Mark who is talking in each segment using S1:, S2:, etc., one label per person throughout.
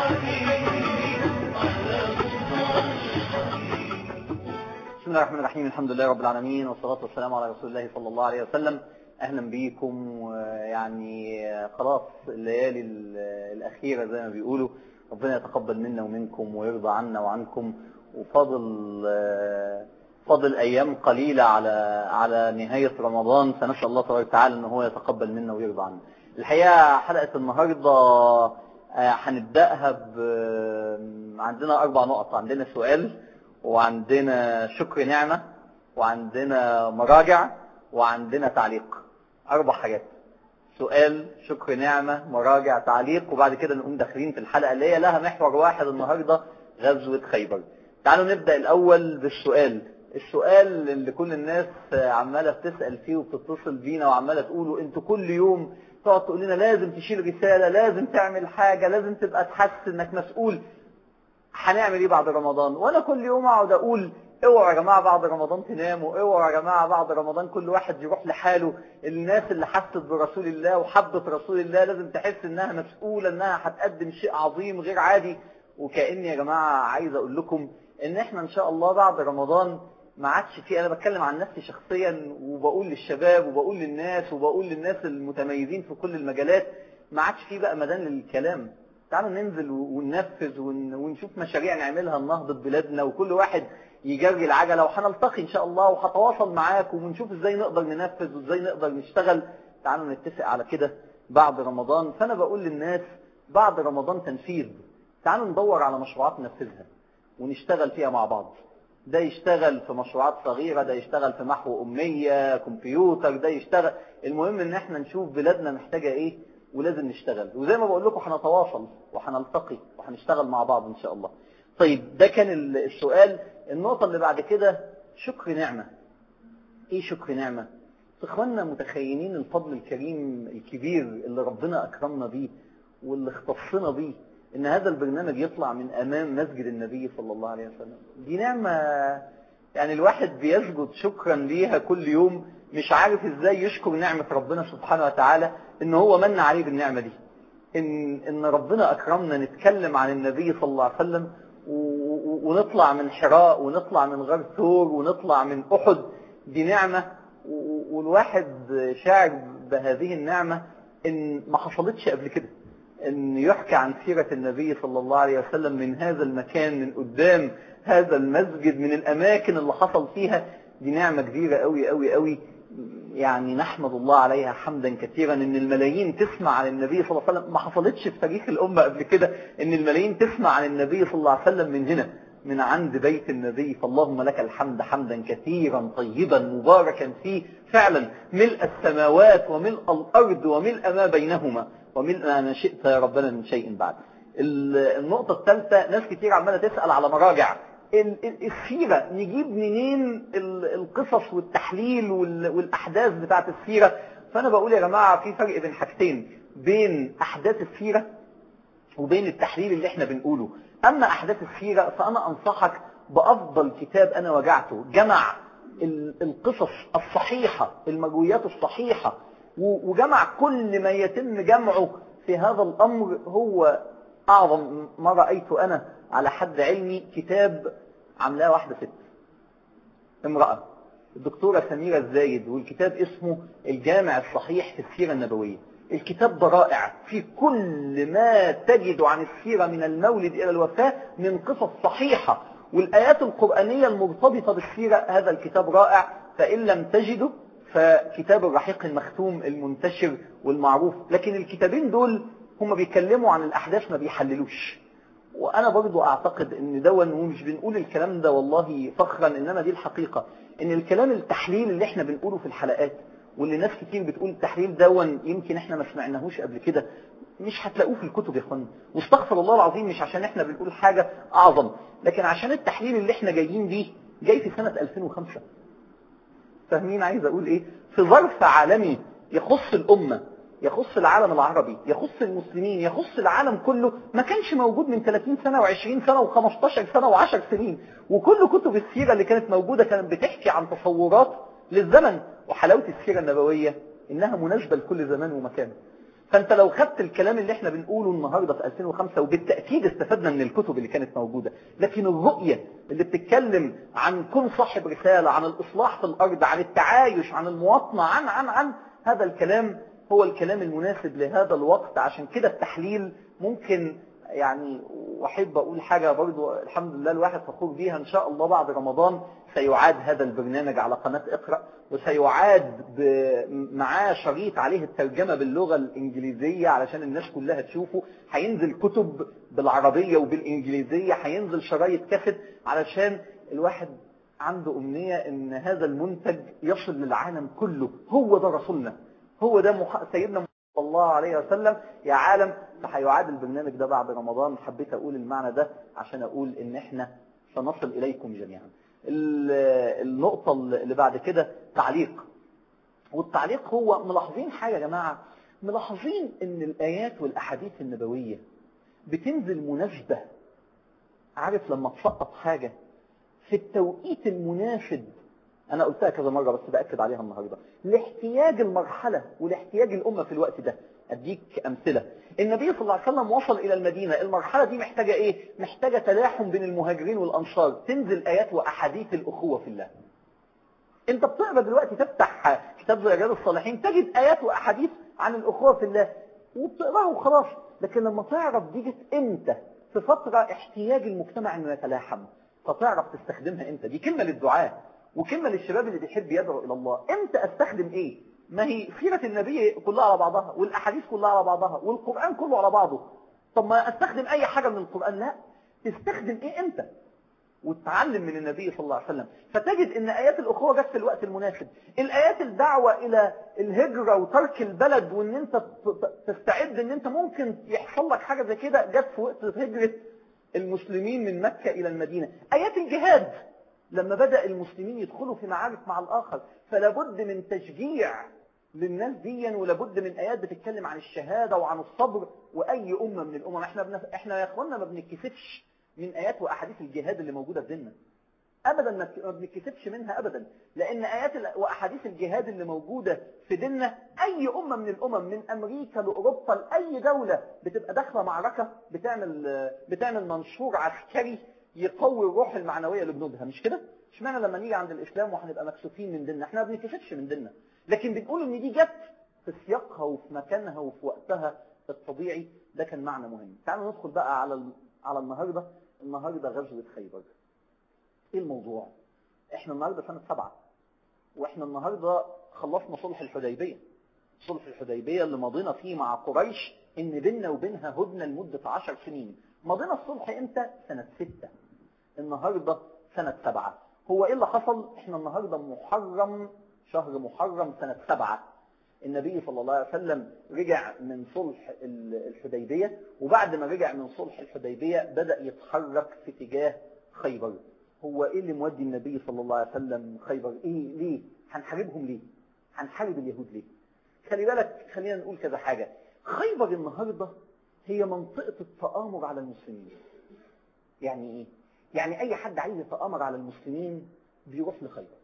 S1: بسم الله الرحمن الرحيم الحمد لله رب العالمين والصلاة والسلام على رسول الله صلى الله عليه وسلم أهلا بيكم ويعني خلاص الليالي الأخيرة زي ما بيقولوا ربنا يتقبل منا ومنكم ويرضى عنا وعنكم وفضل فضل أيام قليلة على على نهاية رمضان فنسأل الله تبارك وتعالى أن هو يتقبل منا ويرضى عنا الحقيقة حلقة النهاردة هنبدأها ب عندنا أربع نقط عندنا سؤال وعندنا شكر نعمة وعندنا مراجع وعندنا تعليق أربع حاجات سؤال شكر نعمة مراجع تعليق وبعد كده نقوم داخلين في الحلقة اللي هي لها محور واحد النهاردة غزوة خيبر تعالوا نبدأ الأول بالسؤال السؤال اللي كل الناس عمالة بتسأل فيه وبتتصل بينا وعمالة تقولوا انتوا كل يوم تقعد تقول لنا لازم تشيل رسالة لازم تعمل حاجة لازم تبقى تحس انك مسؤول هنعمل ايه بعد رمضان وانا كل يوم اقعد اقول اوعوا يا جماعه بعد رمضان تناموا اوعوا يا جماعه بعد رمضان كل واحد يروح لحاله الناس اللي حست برسول الله وحبت رسول الله لازم تحس انها مسؤوله انها هتقدم شيء عظيم غير عادي وكاني يا جماعه عايز اقول لكم ان احنا ان شاء الله بعد رمضان ما عادش في انا بتكلم عن نفسي شخصيا وبقول للشباب وبقول للناس وبقول للناس المتميزين في كل المجالات ما عادش في بقى مدان للكلام تعالوا ننزل وننفذ ونشوف مشاريع نعملها لنهضة بلادنا وكل واحد يجري العجلة وهنلتقي ان شاء الله وهتواصل معاكم ونشوف ازاي نقدر ننفذ وازاي نقدر نشتغل تعالوا نتفق على كده بعد رمضان فانا بقول للناس بعد رمضان تنفيذ تعالوا ندور على مشروعات ننفذها ونشتغل فيها مع بعض ده يشتغل في مشروعات صغيرة ده يشتغل في محو أمية كمبيوتر ده يشتغل المهم ان احنا نشوف بلادنا محتاجة ايه ولازم نشتغل وزي ما بقول لكم هنتواصل وهنلتقي وهنشتغل مع بعض ان شاء الله طيب ده كان السؤال النقطة اللي بعد كده شكر نعمة ايه شكر نعمة اخواننا متخيلين الفضل الكريم الكبير اللي ربنا اكرمنا بيه واللي اختصنا بيه ان هذا البرنامج يطلع من امام مسجد النبي صلى الله عليه وسلم دي نعمة يعني الواحد بيسجد شكرا ليها كل يوم مش عارف ازاي يشكر نعمة ربنا سبحانه وتعالى ان هو من عليه بالنعمة دي ان, إن ربنا اكرمنا نتكلم عن النبي صلى الله عليه وسلم ونطلع من حراء ونطلع من غار ثور ونطلع من احد دي نعمة والواحد شاعر بهذه النعمة ان ما حصلتش قبل كده ان يحكى عن سيرة النبي صلى الله عليه وسلم من هذا المكان من قدام هذا المسجد من الاماكن اللي حصل فيها دي نعمة كبيرة قوي قوي قوي يعني نحمد الله عليها حمدا كثيرا ان الملايين تسمع عن النبي صلى الله عليه وسلم ما حصلتش في تاريخ الامة قبل كده ان الملايين تسمع عن النبي صلى الله عليه وسلم من هنا من عند بيت النبي فاللهم لك الحمد حمدا كثيرا طيبا مباركا فيه فعلا ملء السماوات وملء الارض وملء ما بينهما وملء ما شئت يا ربنا من شيء بعد النقطة الثالثة ناس كتير عمالة تسأل على مراجع السيرة نجيب منين القصص والتحليل والأحداث بتاعت السيرة فأنا بقول يا جماعة في فرق بين حاجتين بين أحداث السيرة وبين التحليل اللي احنا بنقوله أما أحداث السيرة فأنا أنصحك بأفضل كتاب أنا وجعته جمع القصص الصحيحة المرويات الصحيحة وجمع كل ما يتم جمعه في هذا الأمر هو أعظم ما رأيته أنا على حد علمي كتاب عملاه واحدة ست امرأة الدكتورة سميرة الزايد والكتاب اسمه الجامع الصحيح في السيرة النبوية الكتاب ده رائع في كل ما تجد عن السيرة من المولد إلى الوفاة من قصص صحيحة والآيات القرآنية المرتبطة بالسيرة هذا الكتاب رائع فإن لم تجده فكتاب الرحيق المختوم المنتشر والمعروف لكن الكتابين دول هم بيتكلموا عن الأحداث ما بيحللوش وأنا برضو أعتقد أن دون ومش بنقول الكلام ده والله فخرا إنما دي الحقيقة أن الكلام التحليل اللي احنا بنقوله في الحلقات واللي ناس كتير بتقول التحليل دون يمكن احنا ما سمعناهوش قبل كده مش هتلاقوه في الكتب يا اخوانا واستغفر الله العظيم مش عشان احنا بنقول حاجة أعظم لكن عشان التحليل اللي احنا جايين بيه جاي في سنة 2005 فاهمين عايز أقول إيه في ظرف عالمي يخص الأمة يخص العالم العربي يخص المسلمين يخص العالم كله ما كانش موجود من 30 سنة و20 سنة و15 سنة و10 سنين وكل كتب السيرة اللي كانت موجودة كانت بتحكي عن تصورات للزمن وحلاوة السيرة النبوية إنها مناسبة لكل زمان ومكان فانت لو خدت الكلام اللي احنا بنقوله النهاردة في 2005 وبالتأكيد استفدنا من الكتب اللي كانت موجودة لكن الرؤية اللي بتتكلم عن كن صاحب رسالة عن الإصلاح في الأرض عن التعايش عن المواطنة عن عن عن هذا الكلام هو الكلام المناسب لهذا الوقت عشان كده التحليل ممكن يعني واحب اقول حاجة برضو الحمد لله الواحد فخور بيها ان شاء الله بعد رمضان سيعاد هذا البرنامج على قناة اقرأ وسيعاد معاه شريط عليه الترجمة باللغة الانجليزية علشان الناس كلها تشوفه هينزل كتب بالعربية وبالانجليزية هينزل شرايط كاسيت علشان الواحد عنده امنية ان هذا المنتج يصل للعالم كله هو ده رسولنا هو ده مح... سيدنا صلى الله عليه وسلم يا عالم فهيعاد البرنامج ده بعد رمضان حبيت اقول المعنى ده عشان اقول ان احنا سنصل اليكم جميعا النقطة اللي بعد كده تعليق والتعليق هو ملاحظين حاجة يا جماعة ملاحظين ان الايات والاحاديث النبوية بتنزل مناسبة عارف لما تسقط حاجة في التوقيت المناسب انا قلتها كذا مرة بس بأكد عليها النهاردة لاحتياج المرحلة ولاحتياج الامة في الوقت ده اديك امثلة النبي صلى الله عليه وسلم وصل الى المدينة المرحلة دي محتاجة ايه محتاجة تلاحم بين المهاجرين والانصار تنزل ايات واحاديث الاخوة في الله انت بتقرا دلوقتي تفتح كتاب زي رياض الصالحين تجد ايات واحاديث عن الاخوة في الله وبتقراها وخلاص لكن لما تعرف دي جت امتى في فترة احتياج المجتمع انه يتلاحم فتعرف تستخدمها امتى دي كلمة للدعاء وكلمة للشباب اللي بيحب يدعو إلى الله امتى استخدم ايه ما هي سيرة النبي كلها على بعضها والأحاديث كلها على بعضها والقرآن كله على بعضه طب ما استخدم أي حاجة من القرآن لا تستخدم ايه امتى وتتعلم من النبي صلى الله عليه وسلم فتجد ان ايات الاخوه جت في الوقت المناسب الايات الدعوه الى الهجره وترك البلد وان انت تستعد ان انت ممكن يحصل لك حاجه زي كده جت في وقت هجره المسلمين من مكه الى المدينه ايات الجهاد لما بدأ المسلمين يدخلوا في معارك مع الآخر فلابد من تشجيع للناس دي ولابد من آيات بتتكلم عن الشهادة وعن الصبر وأي أمة من الأمم احنا, بنف... احنا يا أخوانا ما بنتكسفش من آيات وأحاديث الجهاد اللي موجودة في ديننا أبدا ما بنتكسفش منها أبدا لأن آيات وأحاديث الجهاد اللي موجودة في ديننا أي أمة من الأمم من أمريكا لأوروبا لأي دولة بتبقى داخلة معركة بتعمل بتعمل منشور عسكري يقوي الروح المعنوية لجنودها مش كده؟ اشمعنى لما نيجي عند الإسلام وهنبقى مكسوفين من ديننا احنا ما بنتكسفش من ديننا لكن بنقول ان دي جت في سياقها وفي مكانها وفي وقتها الطبيعي ده كان معنى مهم تعالوا ندخل بقى على على النهارده النهارده غزوة خيبر ايه الموضوع احنا النهارده سنة سبعة واحنا النهارده خلصنا صلح الحديبية صلح الحديبية اللي مضينا فيه مع قريش ان بيننا وبينها هدنة لمدة عشر سنين مضينا الصلح امتى سنة ستة النهاردة سنة سبعة هو ايه اللي حصل احنا النهاردة محرم شهر محرم سنة سبعة النبي صلى الله عليه وسلم رجع من صلح الحديبية وبعد ما رجع من صلح الحديبية بدأ يتحرك في اتجاه خيبر هو ايه اللي مودي النبي صلى الله عليه وسلم خيبر ايه ليه هنحاربهم ليه هنحارب اليهود ليه خلي بالك خلينا نقول كذا حاجة خيبر النهاردة هي منطقة التآمر على المسلمين يعني ايه يعني اي حد عايز يتآمر على المسلمين بيروح لخيبر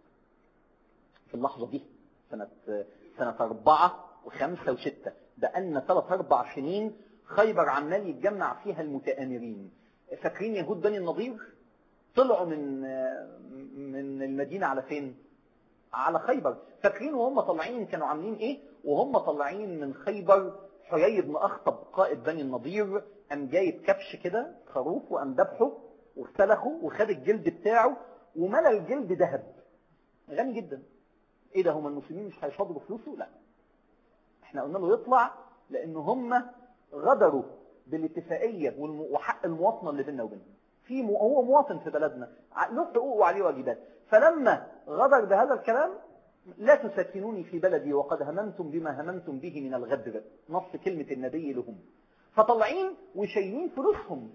S1: في اللحظة دي سنة سنة أربعة وخمسة وستة بقالنا ثلاث أربع سنين خيبر عمال يتجمع فيها المتآمرين فاكرين يهود بني النضير طلعوا من من المدينة على فين على خيبر فاكرين وهم طالعين كانوا عاملين ايه وهم طالعين من خيبر حيي بن أخطب قائد بني النضير قام جايب كبش كده خروف وقام ذبحه واختلخه وخد الجلد بتاعه وملى الجلد ذهب غني جدا ايه ده هم المسلمين مش هيصادروا فلوسه لا احنا قلنا له يطلع لان هم غدروا بالاتفاقية وحق المواطنة اللي بيننا وبينهم في م... هو مواطن في بلدنا له حقوق وعليه واجبات فلما غدر بهذا الكلام لا تسكنوني في بلدي وقد هممتم بما هممتم به من الغدر نص كلمة النبي لهم فطلعين وشايلين فلوسهم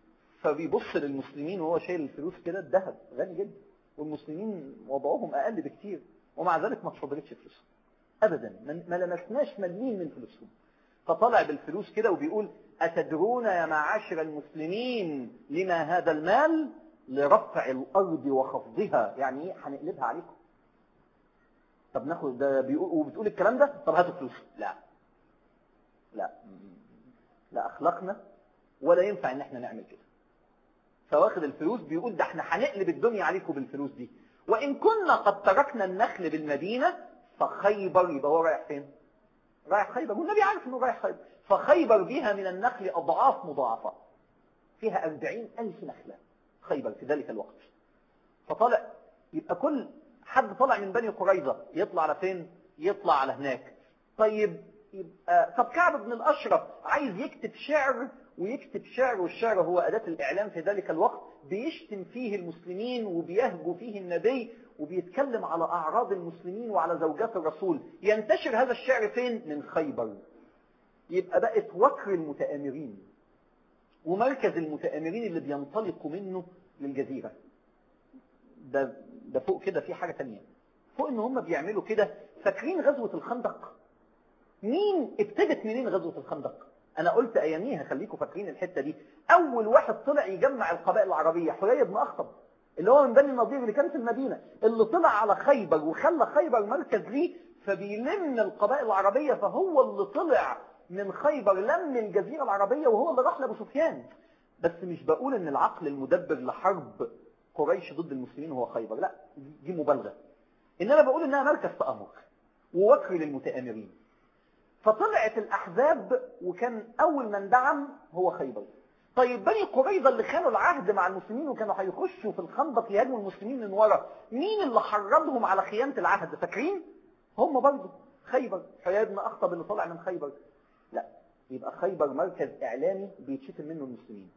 S1: فبيبص للمسلمين وهو شايل الفلوس كده الذهب غني جدا والمسلمين وضعهم أقل بكتير ومع ذلك ما تصدرتش فلوسهم أبدا ما لمسناش مليم من فلوسهم فطلع بالفلوس كده وبيقول أتدرون يا معاشر المسلمين لما هذا المال لرفع الأرض وخفضها يعني ايه هنقلبها عليكم طب ناخد ده بيقول وبتقول الكلام ده طب هاتوا فلوس لا لا لا أخلاقنا ولا ينفع ان احنا نعمل كده فواخد الفلوس بيقول ده احنا هنقلب الدنيا عليكم بالفلوس دي وإن كنا قد تركنا النخل بالمدينة فخيبر يبقى هو رايح فين رايح خيبر والنبي عارف انه رايح خيبر فخيبر بها من النخل أضعاف مضاعفة فيها أربعين ألف نخلة خيبر في ذلك الوقت فطلع يبقى كل حد طلع من بني قريظة يطلع على فين يطلع على هناك طيب يبقى طب كعب بن الأشرف عايز يكتب شعر ويكتب شعر والشعر هو أداة الإعلام في ذلك الوقت بيشتم فيه المسلمين وبيهجو فيه النبي وبيتكلم على أعراض المسلمين وعلى زوجات الرسول ينتشر هذا الشعر فين؟ من خيبر يبقى بقت وكر المتآمرين ومركز المتآمرين اللي بينطلقوا منه للجزيرة ده, ده فوق كده في حاجة تانية فوق ان هم بيعملوا كده فاكرين غزوة الخندق مين ابتدت منين غزوة الخندق انا قلت اياميها خليكم فاكرين الحتة دي اول واحد طلع يجمع القبائل العربية حيي بن اخطب اللي هو من بني النضير اللي كان في المدينة اللي طلع على خيبر وخلى خيبر مركز ليه فبيلم القبائل العربية فهو اللي طلع من خيبر لم الجزيرة العربية وهو اللي راح لابو سفيان بس مش بقول ان العقل المدبر لحرب قريش ضد المسلمين هو خيبر لا دي مبالغة انما بقول انها مركز تأمر ووكر للمتآمرين فطلعت الأحزاب وكان أول من دعم هو خيبر طيب بني قريظة اللي خانوا العهد مع المسلمين وكانوا هيخشوا في الخندق يهاجموا المسلمين من ورا مين اللي حرضهم على خيانة العهد فاكرين هم برضه خيبر حياة بن أخطب اللي طلع من خيبر لا يبقى خيبر مركز إعلامي بيتشتم منه المسلمين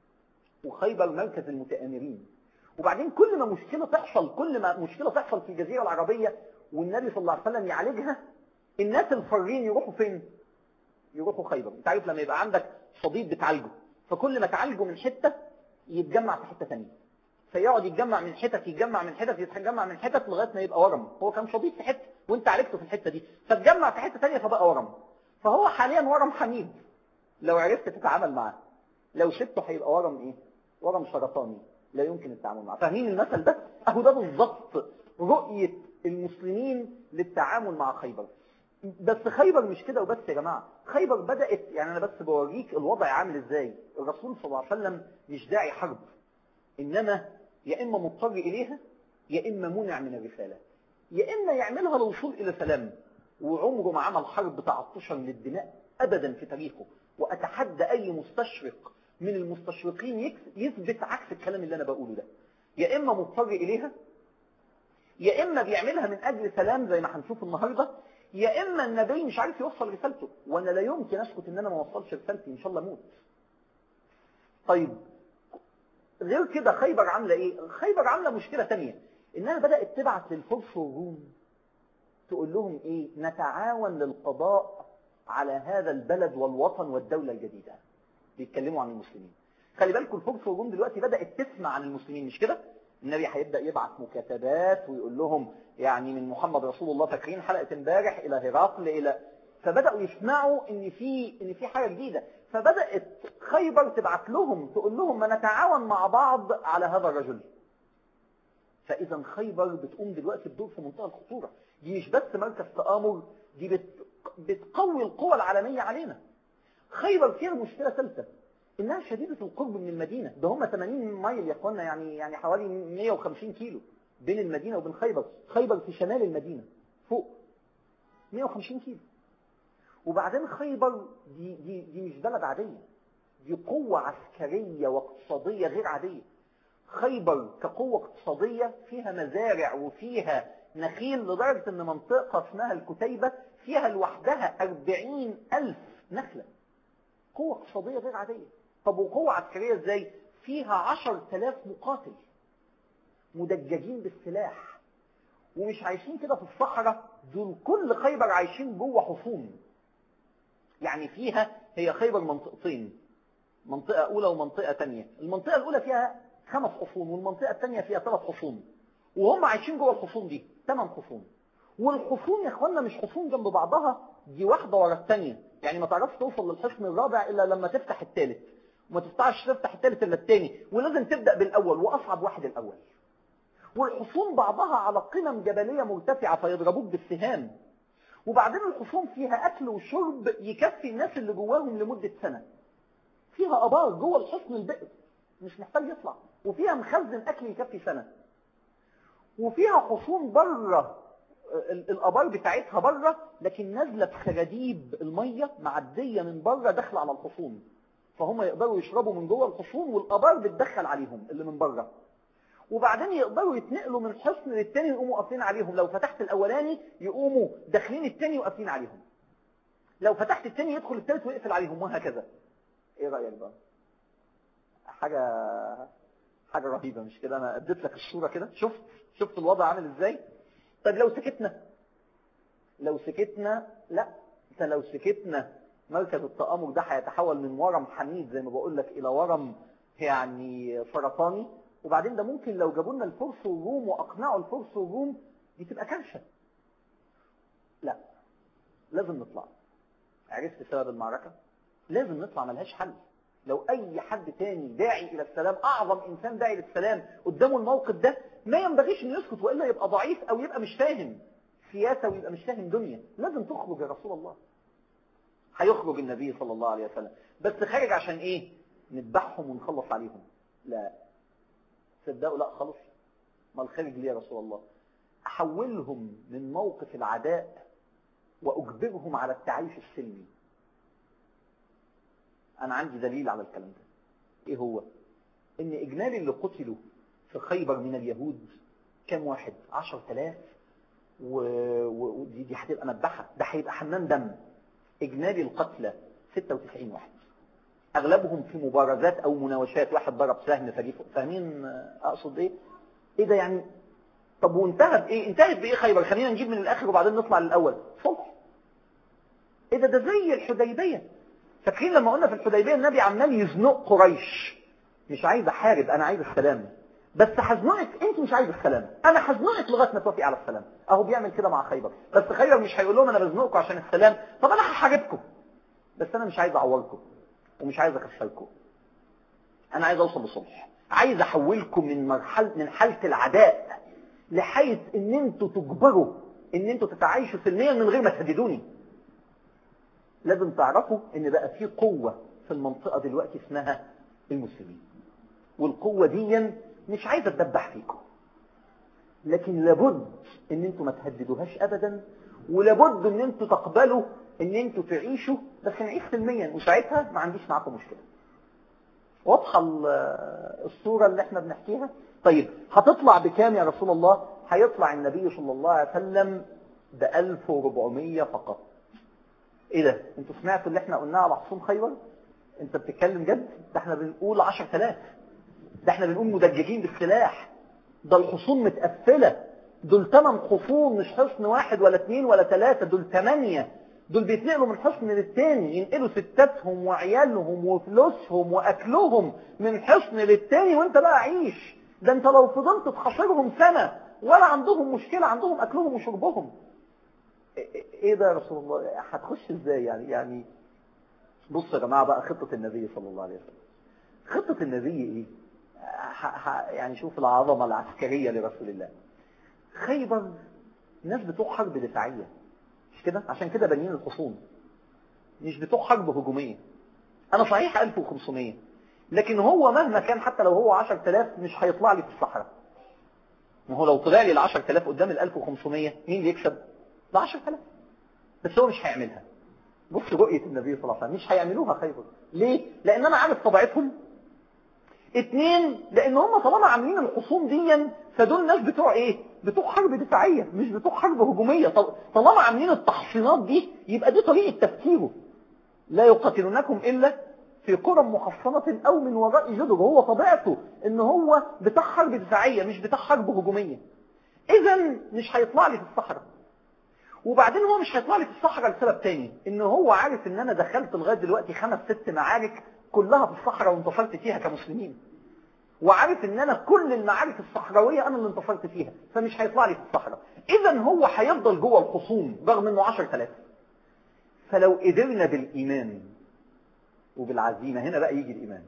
S1: وخيبر مركز المتآمرين وبعدين كل ما مشكلة تحصل كل ما مشكلة تحصل في الجزيرة العربية والنبي صلى الله عليه وسلم يعالجها الناس الفارين يروحوا فين يروحوا خيبر انت عارف لما يبقى عندك صديد بتعالجه فكل ما تعالجه من حتة يتجمع في حتة ثانيه فيقعد يتجمع من حتت يتجمع من حتت يتجمع من حتت لغايه ما يبقى ورم هو كان صديد في حته وانت عالجته في الحته دي فتجمع في حته ثانيه فبقى ورم فهو حاليا ورم حميد لو عرفت تتعامل معاه لو سبته هيبقى ورم ايه ورم سرطاني لا يمكن التعامل معاه فاهمين المثل ده اهو ده بالظبط رؤيه المسلمين للتعامل مع خيبر بس خيبر مش كده وبس يا جماعة خيبر بدأت يعني أنا بس بوريك الوضع عامل إزاي الرسول صلى الله عليه وسلم مش داعي حرب إنما يا إما مضطر إليها يا إما منع من الرسالة يا إما يعملها للوصول إلى سلام وعمره ما عمل حرب تعطشا للدماء أبدا في تاريخه وأتحدى أي مستشرق من المستشرقين يثبت عكس الكلام اللي أنا بقوله ده يا إما مضطر إليها يا إما بيعملها من أجل سلام زي ما هنشوف النهاردة يا إما النبي مش عارف يوصل رسالته وأنا لا يمكن أسكت إن أنا ما وصلش رسالتي إن شاء الله موت طيب غير كده خيبر عاملة إيه خيبر عاملة مشكلة تانية إنها بدأت تبعت للفرس والروم تقول لهم إيه نتعاون للقضاء على هذا البلد والوطن والدولة الجديدة بيتكلموا عن المسلمين خلي بالكم الفرس والروم دلوقتي بدأت تسمع عن المسلمين مش كده النبي هيبدأ يبعث مكاتبات ويقول لهم يعني من محمد رسول الله فاكرين حلقة امبارح إلى هرقل إلى فبدأوا يسمعوا إن في إن في حاجة جديدة فبدأت خيبر تبعت لهم تقول لهم ما نتعاون مع بعض على هذا الرجل فإذا خيبر بتقوم دلوقتي بدور في منتهى الخطورة دي مش بس مركز تآمر دي بت بتقوي القوى العالمية علينا خيبر فيها مشكلة ثالثة إنها شديدة القرب من المدينة ده هم 80 مايل يا اخوانا يعني يعني حوالي 150 كيلو بين المدينة وبين خيبر خيبر في شمال المدينة فوق 150 كيلو وبعدين خيبر دي, دي, دي مش بلد عادية دي قوة عسكرية واقتصادية غير عادية خيبر كقوة اقتصادية فيها مزارع وفيها نخيل لدرجة ان منطقة اسمها الكتيبة فيها لوحدها 40 ألف نخلة قوة اقتصادية غير عادية طب وقوة عسكرية ازاي فيها 10000 مقاتل مدججين بالسلاح ومش عايشين كده في الصحراء دول كل خيبر عايشين جوه حصون يعني فيها هي خيبر منطقتين منطقة أولى ومنطقة تانية المنطقة الأولى فيها خمس حصون والمنطقة التانية فيها ثلاث حصون وهم عايشين جوه الحصون دي ثمان حصون والحصون يا اخوانا مش حصون جنب بعضها دي واحدة ورا الثانية يعني ما تعرفش توصل للحصن الرابع إلا لما تفتح الثالث وما تفتحش تفتح الثالث إلا الثاني ولازم تبدأ بالأول وأصعب واحد الأول والحصون بعضها على قمم جبلية مرتفعة فيضربوك بالسهام وبعدين الحصون فيها أكل وشرب يكفي الناس اللي جواهم لمدة سنة فيها أبار جوه الحصن البئر مش محتاج يطلع وفيها مخزن أكل يكفي سنة وفيها حصون بره الابار بتاعتها بره لكن نازله بسراديب الميه معديه من بره داخله على الحصون فهم يقدروا يشربوا من جوه الحصون والابار بتدخل عليهم اللي من بره وبعدين يقدروا يتنقلوا من حصن للتاني يقوموا قافلين عليهم لو فتحت الاولاني يقوموا داخلين التاني وقافلين عليهم لو فتحت التاني يدخل التالت ويقفل عليهم وهكذا ايه رايك بقى حاجه حاجه رهيبه مش كده انا اديت لك الصوره كده شفت شفت الوضع عامل ازاي طب لو سكتنا لو سكتنا لا انت لو سكتنا مركز التآمر ده هيتحول من ورم حميد زي ما بقول لك الى ورم يعني سرطاني وبعدين ده ممكن لو جابوا لنا الفرس والروم واقنعوا الفرس والروم دي تبقى كارثه لا لازم نطلع عرفت سبب المعركه لازم نطلع ملهاش حل لو اي حد تاني داعي الى السلام اعظم انسان داعي للسلام قدامه الموقف ده ما ينبغيش انه يسكت والا يبقى ضعيف او يبقى مش فاهم سياسه ويبقى مش فاهم دنيا لازم تخرج يا رسول الله هيخرج النبي صلى الله عليه وسلم بس خارج عشان ايه نذبحهم ونخلص عليهم لا صدقوا لا خلص ما الخارج ليه يا رسول الله احولهم من موقف العداء واجبرهم على التعايش السلمي انا عندي دليل على الكلام ده ايه هو ان اجمالي اللي قتلوا في خيبر من اليهود كام واحد عشر تلاف ودي دي هتبقى مذبحة ده هيبقى حمام دم اجمالي القتلى 96 واحد اغلبهم في مبارزات او مناوشات واحد ضرب سهم فجيب فاهمين اقصد ايه ايه ده يعني طب وانتهت بايه انتهت بايه خيبر خلينا نجيب من الاخر وبعدين نطلع للاول صلح ايه ده ده زي الحديبيه فاكرين لما قلنا في الحديبيه النبي عمال يزنق قريش مش عايز احارب انا عايز السلام بس هزنقك انت مش عايز السلام انا هزنقك لغايه ما توافقي على السلام اهو بيعمل كده مع خيبر بس خيبر مش هيقول لهم انا بزنقكم عشان السلام طب انا هحاربكم بس انا مش عايز اعوركم ومش عايز اكسركم انا عايز اوصل لصلح عايز احولكم من مرحله من حاله العداء لحيث ان انتوا تجبروا ان انتوا تتعايشوا سلميا من غير ما تهددوني لازم تعرفوا ان بقى في قوه في المنطقه دلوقتي اسمها المسلمين والقوه دي مش عايزه تدبح فيكم لكن لابد ان انتوا ما تهددوهاش ابدا ولابد ان انتوا تقبلوا ان انتوا تعيشوا بس نعيش سلميا وساعتها ما عنديش معاكم مشكله واضحه الصوره اللي احنا بنحكيها طيب هتطلع بكام يا رسول الله هيطلع النبي صلى الله عليه وسلم ب 1400 فقط ايه ده انتوا سمعتوا اللي احنا قلناه على حصون خيبر انت بتتكلم جد ده احنا بنقول 10000 ده احنا بنقول مدججين بالسلاح ده الحصون متقفلة دول ثمان حصون مش حصن واحد ولا اثنين ولا ثلاثة دول ثمانية دول بيتنقلوا من حصن للتاني ينقلوا ستاتهم وعيالهم وفلوسهم واكلهم من حصن للتاني وانت بقى عيش ده انت لو فضلت تحاصرهم سنة ولا عندهم مشكلة عندهم اكلهم وشربهم ايه ده يا رسول الله هتخش ازاي يعني يعني بصوا يا جماعة بقى خطة النبي صلى الله عليه وسلم خطة النبي ايه يعني شوف العظمة العسكرية لرسول الله خيبر ناس بتوع حرب دفاعية مش كده عشان كده بنين الحصون مش بتوع حرب هجومية انا صحيح 1500 لكن هو مهما كان حتى لو هو 10000 مش هيطلع لي في الصحراء ما هو لو طلع لي ال 10000 قدام ال 1500 مين اللي يكسب ده 10000 بس هو مش هيعملها بص رؤية النبي صلى الله عليه وسلم مش هيعملوها خيبر ليه لان انا عارف طبيعتهم اتنين لان هم طالما عاملين الخصوم دي فدول ناس بتوع ايه بتوع حرب دفاعية مش بتوع حرب هجومية طالما عاملين التحصينات دي يبقى دي طريقة تفكيره لا يقاتلونكم الا في قرى محصنة او من وراء جدر هو طبيعته ان هو بتاع حرب دفاعية مش بتاع حرب هجومية اذا مش هيطلع لي في الصحراء وبعدين هو مش هيطلع لي في الصحراء لسبب تاني ان هو عارف ان انا دخلت لغاية دلوقتي خمس ست معارك كلها في الصحراء وانتصرت فيها كمسلمين وعارف ان انا كل المعارك الصحراوية انا اللي انتصرت فيها فمش هيطلع لي في الصحراء اذا هو هيفضل جوه الخصوم رغم انه 10000 فلو قدرنا بالايمان وبالعزيمة هنا بقى يجي الايمان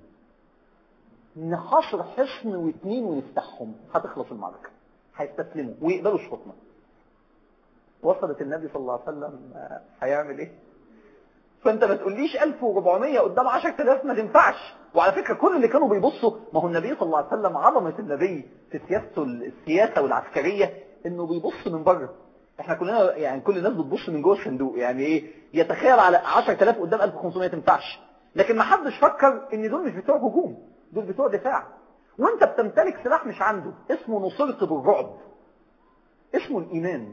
S1: نحاصر حصن واثنين ونفتحهم هتخلص المعركة هيستسلموا ويقبلوا شروطنا وصلت النبي صلى الله عليه وسلم آه، هيعمل ايه فانت ما تقوليش 1400 قدام 10000 ما تنفعش وعلى فكرة كل اللي كانوا بيبصوا ما هو النبي صلى الله عليه وسلم عظمة النبي في سياسته السياسة والعسكرية انه بيبص من بره احنا كلنا يعني كل الناس بتبص من جوه الصندوق يعني ايه يتخيل على 10000 قدام 1500 ما تنفعش لكن ما حدش فكر ان دول مش بتوع هجوم دول بتوع دفاع وانت بتمتلك سلاح مش عنده اسمه نصرت بالرعب اسمه الايمان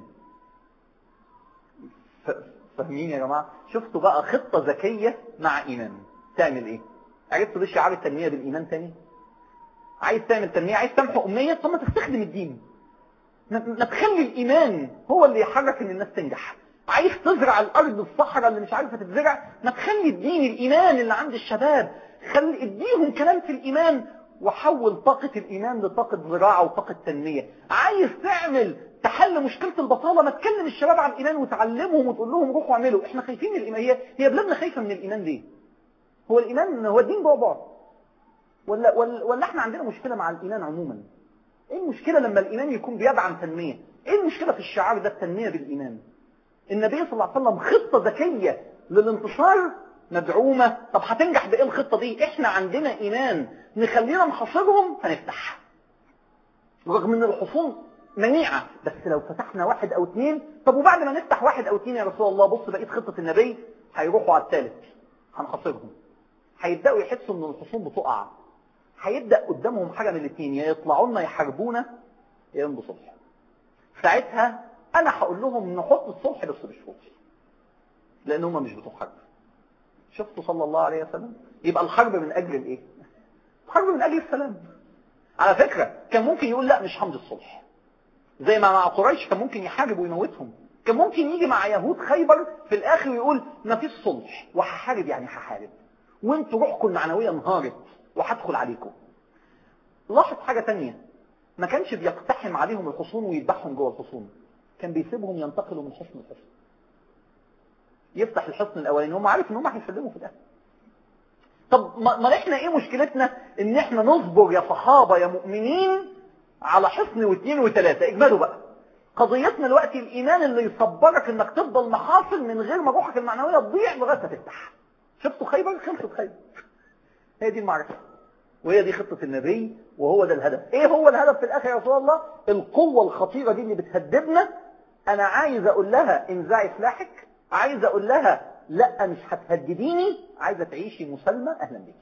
S1: فاهمين يا جماعة شفتوا بقى خطة ذكية مع ايمان تعمل ايه عايز تضيف شعار التنمية بالايمان تاني عايز تعمل تنمية عايز تمحو امية طب ما تستخدم الدين ما تخلي الايمان هو اللي يحرك ان الناس تنجح عايز تزرع الارض الصحراء اللي مش عارفة تتزرع ما تخلي الدين الايمان اللي عند الشباب خلي اديهم كلام في الايمان وحول طاقة الايمان لطاقة زراعة وطاقة تنمية عايز تعمل تحل مشكلة البطالة ما تكلم الشباب عن الايمان وتعلمهم وتقول لهم روحوا اعملوا احنا خايفين من الايمان هي هي بلادنا خايفة من الايمان ليه هو الايمان هو الدين بعبع ولا, ولا, ولا احنا عندنا مشكلة مع الايمان عموما ايه المشكلة لما الايمان يكون بيدعم تنمية ايه المشكلة في الشعار ده التنمية بالايمان النبي صلى الله عليه وسلم خطة ذكية للانتصار مدعومة طب هتنجح بايه الخطة دي احنا عندنا ايمان نخلينا نحاصرهم هنفتح رغم ان الحصون منيعة بس لو فتحنا واحد او اتنين طب وبعد ما نفتح واحد او اتنين يا رسول الله بص بقيت خطة النبي هيروحوا على الثالث هنحاصرهم هيبدأوا يحسوا ان الحصون بتقع هيبدأ قدامهم حاجة من الاثنين يا يطلعوا لنا يحاربونا يا يمضوا صلح ساعتها انا هقول لهم نحط الصلح بس بشروطي لان هم مش بتوع حرب شفتوا صلى الله عليه وسلم يبقى الحرب من اجل الايه الحرب من اجل السلام على فكرة كان ممكن يقول لا مش همضي الصلح زي ما مع قريش كان ممكن يحارب ويموتهم كان ممكن يجي مع يهود خيبر في الاخر ويقول ما فيش صلح وهحارب يعني هحارب وانتوا روحكم المعنويه انهارت وهدخل عليكم لاحظ حاجة تانية ما كانش بيقتحم عليهم الحصون ويذبحهم جوه الحصون كان بيسيبهم ينتقلوا من حصن لحصن يفتح الحصن الاولاني هم عارف ان هم هيسلموا في الاخر طب ما احنا ايه مشكلتنا ان احنا نصبر يا صحابة يا مؤمنين على حصن واثنين وثلاثة اجملوا بقى قضيتنا الوقت الايمان اللي يصبرك انك تفضل محاصر من غير ما روحك المعنوية تضيع لغاية ما تفتح شفتوا خيبر خلصت خيبر هي دي المعركة وهي دي خطة النبي وهو ده الهدف ايه هو الهدف في الاخر يا رسول الله القوة الخطيرة دي اللي بتهددنا انا عايز اقول لها انزعي سلاحك عايز اقول لها لا مش هتهدديني عايزة تعيشي مسلمة اهلا بك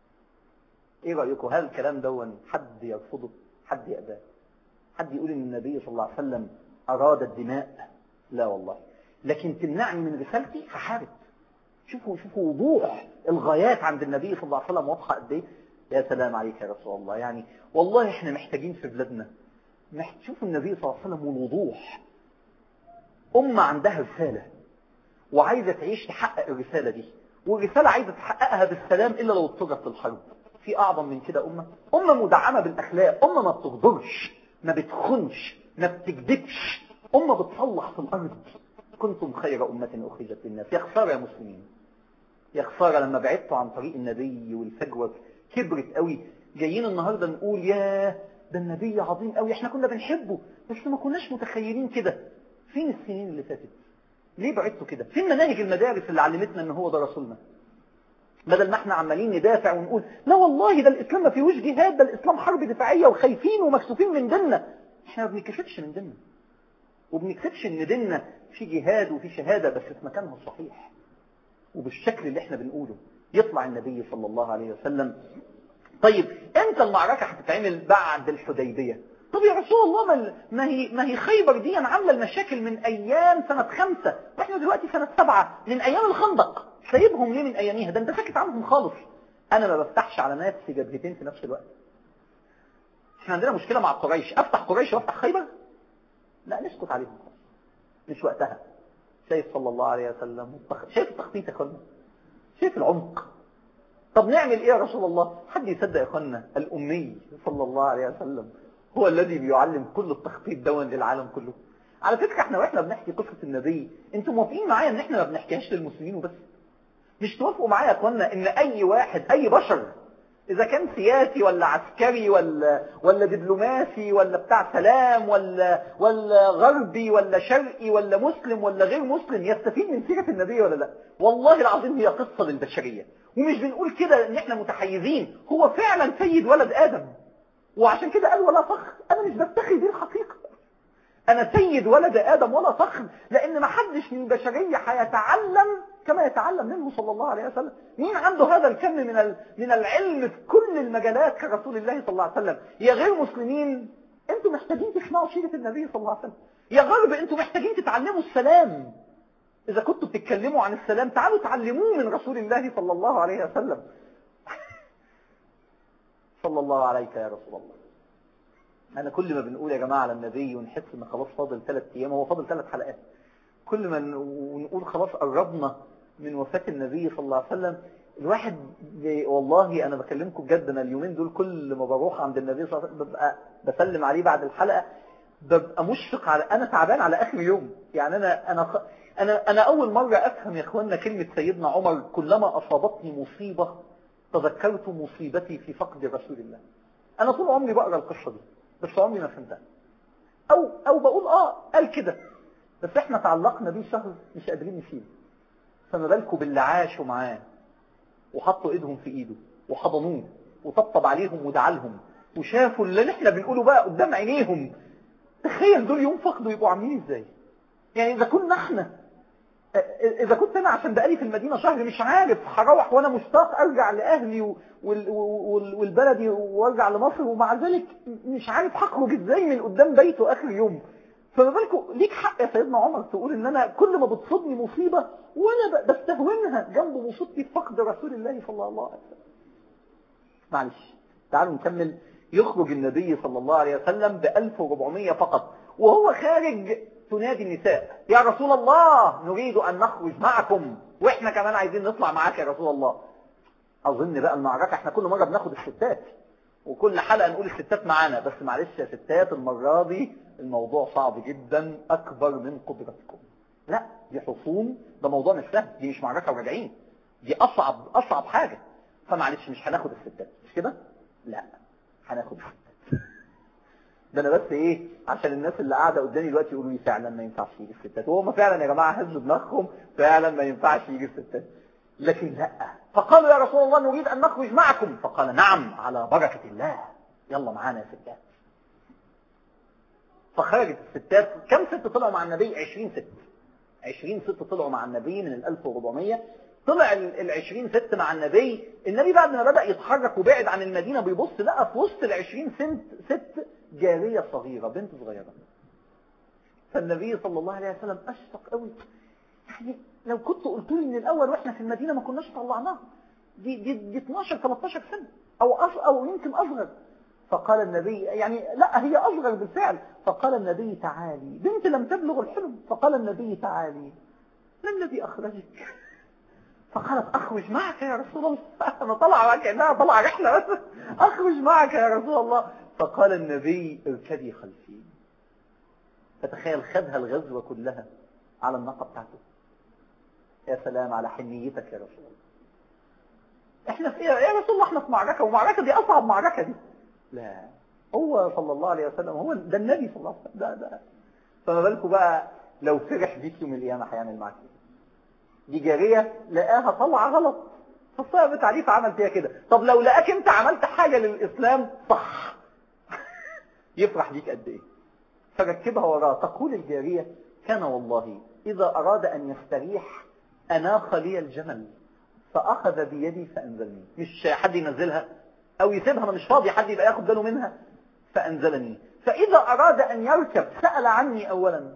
S1: ايه رأيكم هل الكلام دون حد يرفضه حد يأباه حد يقول ان النبي صلى الله عليه وسلم اراد الدماء لا والله لكن تمنعني من رسالتي هحارب شوفوا شوفوا وضوح الغايات عند النبي صلى الله عليه وسلم واضحه قد ايه يا سلام عليك يا رسول الله يعني والله احنا محتاجين في بلادنا شوفوا النبي صلى الله عليه وسلم والوضوح أمة عندها رسالة وعايزة تعيش تحقق الرسالة دي والرسالة عايزة تحققها بالسلام إلا لو اضطرت الحرب في أعظم من كده أمة أمة مدعمة بالأخلاق أمة ما بتغدرش ما بتخنش ما بتكذبش أمة بتصلح في الأرض كنتم خير أمة أخرجت للناس يا خسارة يا مسلمين يا خسارة لما بعدتوا عن طريق النبي والفجوة كبرت قوي جايين النهاردة نقول يا ده النبي عظيم قوي احنا كنا بنحبه بس ما كناش متخيلين كده فين السنين اللي فاتت ليه بعدتوا كده فين مناهج المدارس اللي علمتنا ان هو ده رسولنا بدل ما احنا عمالين ندافع ونقول لا والله ده الاسلام ما فيهوش جهاد ده الاسلام حرب دفاعية وخايفين ومكسوفين من ديننا احنا ما بنكسبش من ديننا وبنكسبش ان ديننا في جهاد وفي شهادة بس في مكانها الصحيح وبالشكل اللي احنا بنقوله يطلع النبي صلى الله عليه وسلم طيب امتى المعركة هتتعمل بعد الحديبية طب يا رسول الله ما, ما هي ما هي خيبر دي عامله المشاكل من ايام سنة خمسة واحنا دلوقتي سنة سبعة من ايام الخندق سايبهم ليه من اياميها ده انت ساكت عنهم خالص انا ما بفتحش على ناس في جبهتين في نفس الوقت احنا عندنا مشكلة مع قريش افتح قريش وافتح خيبر لا نسكت عليهم خالص مش وقتها شايف صلى الله عليه وسلم شايف التخطيط يا اخوانا شايف العمق طب نعمل ايه يا رسول الله حد يصدق يا اخوانا الامي صلى الله عليه وسلم هو الذي بيعلم كل التخطيط دون للعالم كله على فكرة احنا واحنا بنحكي قصة النبي انتم موافقين معايا ان احنا ما بنحكيهاش للمسلمين وبس مش توافقوا معايا يا اخوانا ان اي واحد اي بشر إذا كان سياسي ولا عسكري ولا ولا دبلوماسي ولا بتاع سلام ولا ولا غربي ولا شرقي ولا مسلم ولا غير مسلم يستفيد من سيرة النبي ولا لا والله العظيم هي قصة للبشرية ومش بنقول كده ان احنا متحيزين هو فعلا سيد ولد آدم وعشان كده قال ولا فخر انا مش بفتخر دي الحقيقة انا سيد ولد آدم ولا فخر لان ما حدش من البشرية هيتعلم كما يتعلم منه صلى الله عليه وسلم مين عنده هذا الكم من من العلم في كل المجالات كرسول الله صلى الله عليه وسلم يا غير مسلمين انتوا محتاجين تسمعوا سيرة النبي صلى الله عليه وسلم يا غرب انتوا محتاجين تتعلموا السلام اذا كنتوا بتتكلموا عن السلام تعالوا تعلموه من رسول الله صلى الله عليه وسلم صلى الله عليك يا رسول الله انا كل ما بنقول يا جماعة على النبي ونحس ان خلاص فاضل ثلاث ايام هو فاضل ثلاث حلقات كل ما نقول خلاص قربنا من وفاة النبي صلى الله عليه وسلم الواحد والله انا بكلمكم بجد انا اليومين دول كل ما بروح عند النبي صلى الله عليه وسلم ببقى بسلم عليه بعد الحلقة ببقى مشفق على انا تعبان على اخر يوم يعني انا انا انا انا اول مرة افهم يا اخوانا كلمة سيدنا عمر كلما اصابتني مصيبة تذكرت مصيبتي في فقد رسول الله انا طول عمري بقرا القصة دي بس عمري ما فهمتها او او بقول اه قال كده بس احنا تعلقنا بيه شهر مش قادرين نشيله فما بالكم باللي عاشوا معاه وحطوا ايدهم في ايده وحضنوه وطبطب عليهم ودعا لهم وشافوا اللي احنا بنقوله بقى قدام عينيهم تخيل دول يوم فقدوا يبقوا عاملين ازاي يعني اذا كنا احنا اذا كنت انا عشان بقالي في المدينة شهر مش عارف هروح وانا مشتاق ارجع لاهلي والبلدي وارجع لمصر ومع ذلك مش عارف هخرج ازاي من قدام بيته اخر يوم فما بالكم ليك حق يا سيدنا عمر تقول ان انا كل ما بتصيبني مصيبة وانا بستهونها جنب مصيبتي فقد رسول الله صلى الله عليه وسلم معلش تعالوا نكمل يخرج النبي صلى الله عليه وسلم ب 1400 فقط وهو خارج تنادي النساء يا رسول الله نريد ان نخرج معكم واحنا كمان عايزين نطلع معاك يا رسول الله اظن بقى المعركة احنا كل مرة بناخد الستات وكل حلقة نقول الستات معانا بس معلش يا ستات المرة دي الموضوع صعب جدا أكبر من قدرتكم لا دي حصون ده موضوع مش سهل دي مش معركة وراجعين دي أصعب أصعب حاجة فمعلش مش هناخد الستات مش كده لا هناخد الستات ده انا بس ايه عشان الناس اللي قاعدة قدامي دلوقتي يقولوا لي فعلا ما ينفعش يجي الستات وهم فعلا يا جماعة هزوا دماغهم فعلا ما ينفعش يجي الستات لكن لا فقالوا يا رسول الله نريد أن نخرج معكم فقال نعم على بركة الله يلا معانا يا ستات فخرجت الستات كم ست طلعوا مع النبي 20 ست 20 ست طلعوا مع النبي من ال 1400 طلع ال 20 ست مع النبي النبي بعد ما بدأ يتحرك وبعد عن المدينة بيبص لقى في وسط ال 20 ست ست جارية صغيرة بنت صغيرة فالنبي صلى الله عليه وسلم أشفق قوي يعني لو كنت قلت لي من الأول وإحنا في المدينة ما كناش طلعناها دي, دي, دي 12 13 سنة أو, أص أو يمكن أصغر فقال النبي يعني لا هي أصغر بالفعل فقال النبي تعالي بنت لم تبلغ الحلم فقال النبي تعالي ما الذي أخرجك فقالت أخرج معك يا رسول الله أنا طلع معك إنها طلع رحلة بس أخرج معك يا رسول الله فقال النبي اركبي خلفي فتخيل خدها الغزوة كلها على الناقة بتاعته يا سلام على حنيتك يا رسول الله احنا في يا رسول الله احنا في معركة ومعركة دي أصعب معركة دي لا هو صلى الله عليه وسلم هو ده النبي صلى الله عليه وسلم ده ده فما بالكم بقى لو فرح بيك يوم القيامة هيعمل معاك دي جارية لقاها طلعة غلط فالصيغة بتعريف عمل فيها كده طب لو لقاك انت عملت حاجة للإسلام صح يفرح بيك قد ايه فركبها وراه تقول الجارية كان والله إذا أراد أن يستريح أناخ لي الجمل فأخذ بيدي فأنزلني مش حد ينزلها أو يسيبها أنا مش فاضي حد يبقى ياخد باله منها فأنزلني فإذا أراد أن يركب سأل عني أولا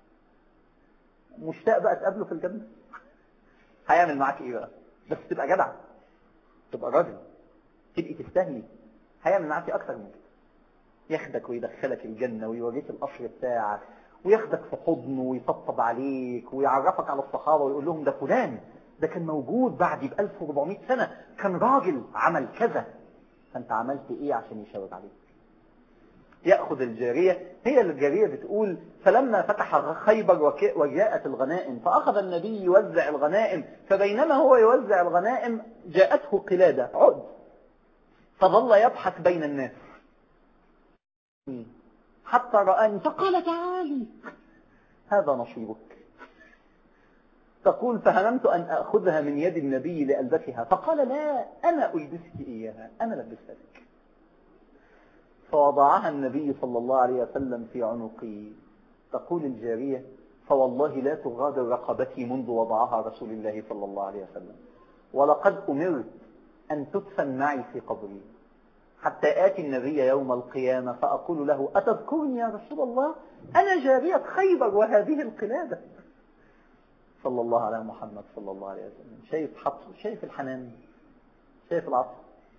S1: مشتاق بقى تقابله في الجنة هيعمل معاك إيه بقى بس تبقى جدع تبقى راجل تبقي تستاهلي هيعمل معاك أكتر من كده ياخدك ويدخلك الجنة ويوريك القصر بتاعك وياخدك في حضنه ويطبطب عليك ويعرفك على الصحابة ويقول لهم ده فلان ده كان موجود بعدي ب 1400 سنة كان راجل عمل كذا فانت عملت ايه عشان يشاور عليك يأخذ الجارية هي الجارية بتقول فلما فتح خيبر وجاءت الغنائم فأخذ النبي يوزع الغنائم فبينما هو يوزع الغنائم جاءته قلادة عقد فظل يبحث بين الناس حتى رآني فقال تعالي هذا نصيبك تقول فهممت أن أخذها من يد النبي لألبسها فقال لا أنا ألبسك إياها أنا لبستها لك فوضعها النبي صلى الله عليه وسلم في عنقي تقول الجارية فوالله لا تغادر رقبتي منذ وضعها رسول الله صلى الله عليه وسلم ولقد أمرت أن تدفن معي في قبري حتى آتي النبي يوم القيامة فأقول له أتذكرني يا رسول الله أنا جارية خيبر وهذه القلادة صلى الله على محمد صلى الله عليه وسلم شايف حط شايف الحنان شايف العطف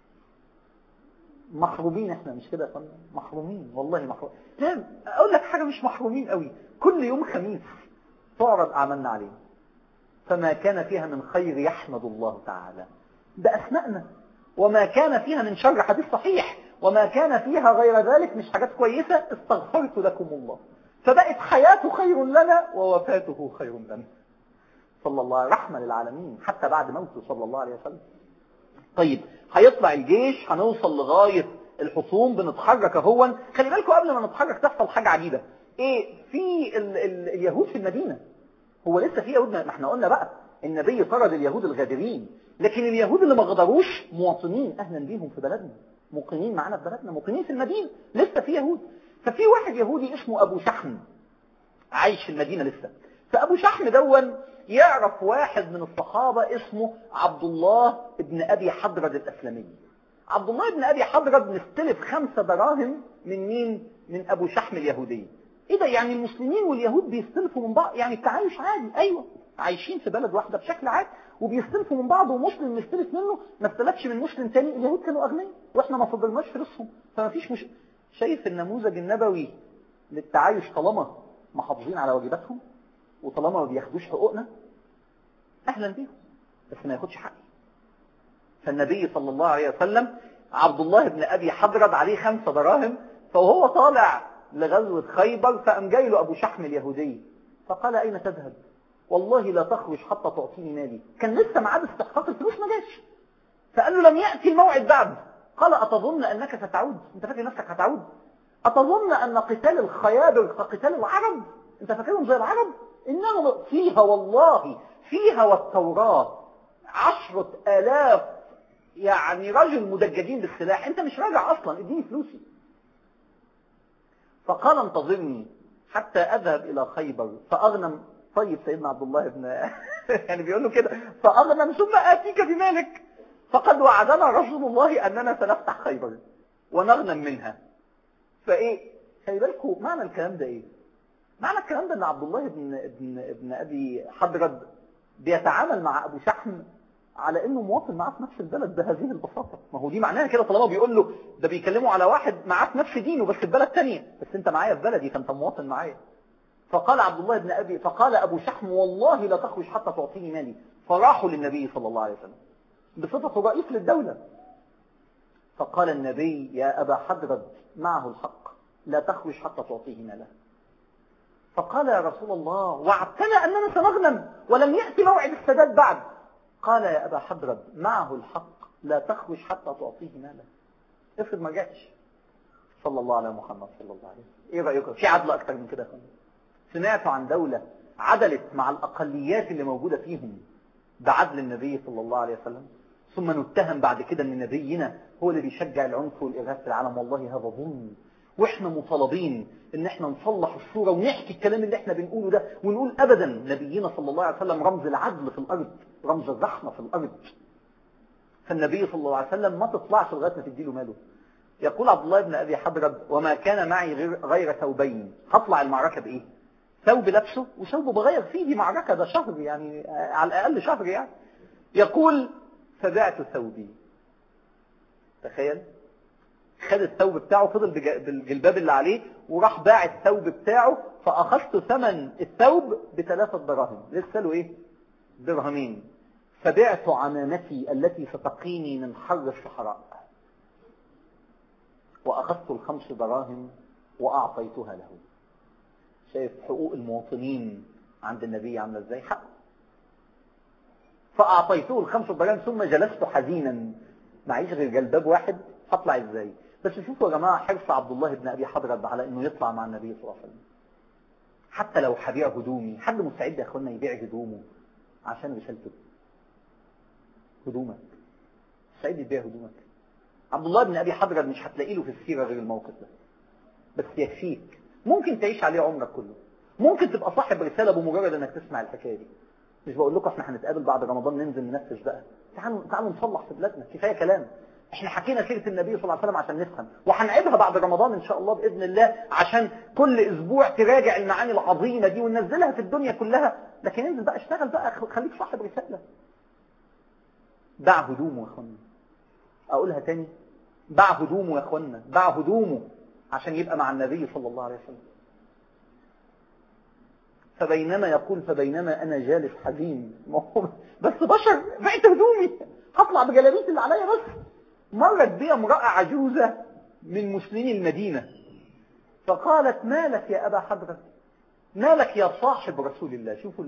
S1: محرومين احنا مش كده يا فندم محرومين والله محرومين لا اقول لك حاجه مش محرومين قوي كل يوم خميس تعرض اعمالنا عليه فما كان فيها من خير يحمد الله تعالى باسمائنا وما كان فيها من شر حديث صحيح وما كان فيها غير ذلك مش حاجات كويسه استغفرت لكم الله فبقت حياته خير لنا ووفاته خير لنا صلى الله رحمة للعالمين حتى بعد موته صلى الله عليه وسلم طيب هيطلع الجيش هنوصل لغاية الحصون بنتحرك اهون خلي بالكم قبل ما نتحرك تحصل حاجة عجيبة ايه في ال ال اليهود في المدينة هو لسه في يهود ما احنا قلنا بقى النبي طرد اليهود الغادرين لكن اليهود اللي ما غدروش مواطنين اهلا بيهم في بلدنا مقيمين معانا في بلدنا مقيمين في المدينة لسه في يهود ففي واحد يهودي اسمه ابو شحم عايش في المدينة لسه فابو شحم دون يعرف واحد من الصحابة اسمه عبد الله ابن أبي حضرد الأسلمي عبد الله ابن أبي حضرد مستلف خمسة دراهم من مين؟ من أبو شحم اليهودي إيه ده يعني المسلمين واليهود بيستلفوا من بعض يعني التعايش عادي أيوة عايشين في بلد واحدة بشكل عادي وبيستلفوا من بعض ومسلم مستلف منه ما استلفش من مسلم تاني اليهود كانوا أغنياء وإحنا ما فضلناش فلوسهم فما فيش مش... شايف النموذج النبوي للتعايش طالما محافظين على واجباتهم وطالما ما بياخدوش حقوقنا اهلا بيهم بس ما ياخدش حقي فالنبي صلى الله عليه وسلم عبد الله بن ابي حضرب عليه خمسة دراهم فوهو طالع لغزوة خيبر فقام جاي له ابو شحم اليهودي فقال اين تذهب والله لا تخرج حتى تعطيني مالي كان لسه ميعاد استحقاق الفلوس ما جاش فقال له لم ياتي الموعد بعد قال اتظن انك ستعود انت فاكر نفسك هتعود اتظن ان قتال الخيابر كقتال العرب انت فاكرهم زي العرب إنما فيها والله فيها والتوراة عشرة آلاف يعني رجل مدججين بالسلاح انت مش راجع اصلا اديني فلوسي فقال انتظرني حتى اذهب الى خيبر فاغنم طيب سيدنا عبد الله بن يعني بيقول له كده فاغنم ثم اتيك بمالك فقد وعدنا رسول الله اننا سنفتح خيبر ونغنم منها فايه خلي بالكم معنى الكلام ده ايه معنى الكلام ده ان عبد الله بن ابن ابن ابي حضرد بيتعامل مع ابو شحم على انه مواطن معاه في نفس البلد بهذه البساطه ما هو دي معناها كده طالما بيقول له ده بيكلموا على واحد معاه في نفس دينه بس في بلد ثانيه بس انت معايا في بلدي فانت مواطن معايا فقال عبد الله بن ابي فقال ابو شحم والله لا تخرج حتى تعطيني مالي فراحوا للنبي صلى الله عليه وسلم بصفته رئيس للدوله فقال النبي يا ابا حضرد معه الحق لا تخرج حتى تعطيه ماله فقال يا رسول الله وعدتنا أننا سنغنم ولم يأتي موعد السداد بعد قال يا أبا حضرب معه الحق لا تخرج حتى تعطيه مالا افرض ما جاتش صلى الله على محمد صلى الله عليه وسلم ايه رأيكم في عدل أكتر من كده فهم. سمعتوا عن دولة عدلت مع الأقليات اللي موجودة فيهم بعدل النبي صلى الله عليه وسلم ثم نتهم بعد كده ان نبينا هو اللي بيشجع العنف والإرهاب في العالم والله هذا ظلم واحنا مطالبين ان احنا نصلح الصورة ونحكي الكلام اللي احنا بنقوله ده ونقول ابدا نبينا صلى الله عليه وسلم رمز العدل في الارض رمز الرحمة في الارض فالنبي صلى الله عليه وسلم ما تطلعش لغايه ما تديله ماله يقول عبد الله بن ابي حضرب وما كان معي غير, غير ثوبين هطلع المعركة بايه ثوب لبسه وثوب بغير فيه دي معركة ده شهر يعني على الاقل شهر يعني يقول فبعت ثوبي تخيل خد الثوب بتاعه فضل بالجلباب اللي عليه وراح باع الثوب بتاعه فأخذت ثمن الثوب بثلاثة دراهم لسه له ايه درهمين فبعت عمامتي التي ستقيني من حر الصحراء وأخذت الخمس دراهم وأعطيتها له شايف حقوق المواطنين عند النبي عامله ازاي حق فأعطيته الخمس دراهم ثم جلست حزينا معيش غير جلباب واحد هطلع ازاي بس شوفوا يا جماعة حرص عبد الله بن أبي حضرب على انه يطلع مع النبي صلى الله عليه وسلم حتى لو هبيع هدومي حد مستعد يا اخوانا يبيع هدومه عشان رسالته هدومك مستعد يبيع هدومك عبد الله بن أبي حضرب مش هتلاقي له في السيرة غير الموقف ده بس يكفيك ممكن تعيش عليه عمرك كله ممكن تبقى صاحب رسالة بمجرد انك تسمع الحكاية دي مش بقول لكم احنا هنتقابل بعد رمضان ننزل ننفذ بقى تعالوا تعالوا نصلح في بلادنا كفايه كلام احنا حكينا سيره النبي صلى الله عليه وسلم عشان نفهم وهنعيدها بعد رمضان ان شاء الله باذن الله عشان كل اسبوع تراجع المعاني العظيمه دي وننزلها في الدنيا كلها لكن انزل بقى اشتغل بقى خليك صاحب رساله باع هدومه يا اخوانا اقولها تاني باع هدومه يا اخوانا باع هدومه عشان يبقى مع النبي صلى الله عليه وسلم فبينما يقول فبينما أنا جالس حزين بس بشر بعت هدومي هطلع بجلابيتي اللي عليا بس مرت بي امرأة عجوزة من مسلمي المدينة فقالت ما لك يا أبا حضرة ما لك يا صاحب رسول الله شوفوا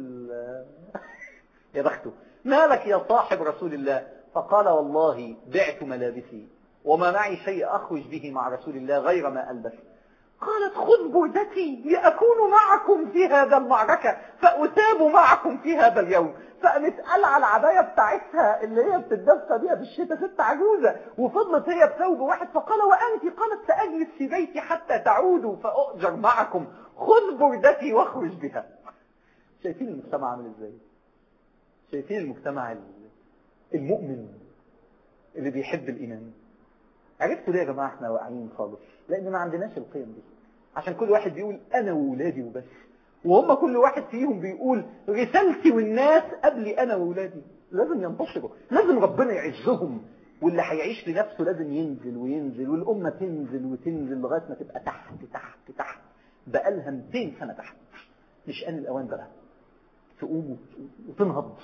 S1: يا بخته ما لك يا صاحب رسول الله فقال والله بعت ملابسي وما معي شيء أخرج به مع رسول الله غير ما ألبس قالت خذ بردتي لأكون معكم في هذا المعركة فأتاب معكم في هذا اليوم فقامت قلع العباية بتاعتها اللي هي بتتدفى بيها في الشتاء ست عجوزة وفضلت هي بثوب واحد فقال وأنت قالت سأجلس في بيتي حتى تعودوا فأؤجر معكم خذ بردتي واخرج بها شايفين المجتمع عامل ازاي شايفين المجتمع المؤمن اللي بيحب الإيمان عرفتوا ليه يا جماعة احنا واقعين خالص لأن ما عندناش القيم دي عشان كل واحد بيقول أنا وولادي وبس وهم كل واحد فيهم بيقول رسالتي والناس قبلي أنا وولادي لازم ينتصروا لازم ربنا يعزهم واللي هيعيش لنفسه لازم ينزل وينزل والأمة تنزل وتنزل لغاية ما تبقى تحت تحت تحت بقالها 200 سنة تحت مش آن الأوان بقى تقوم وتنهض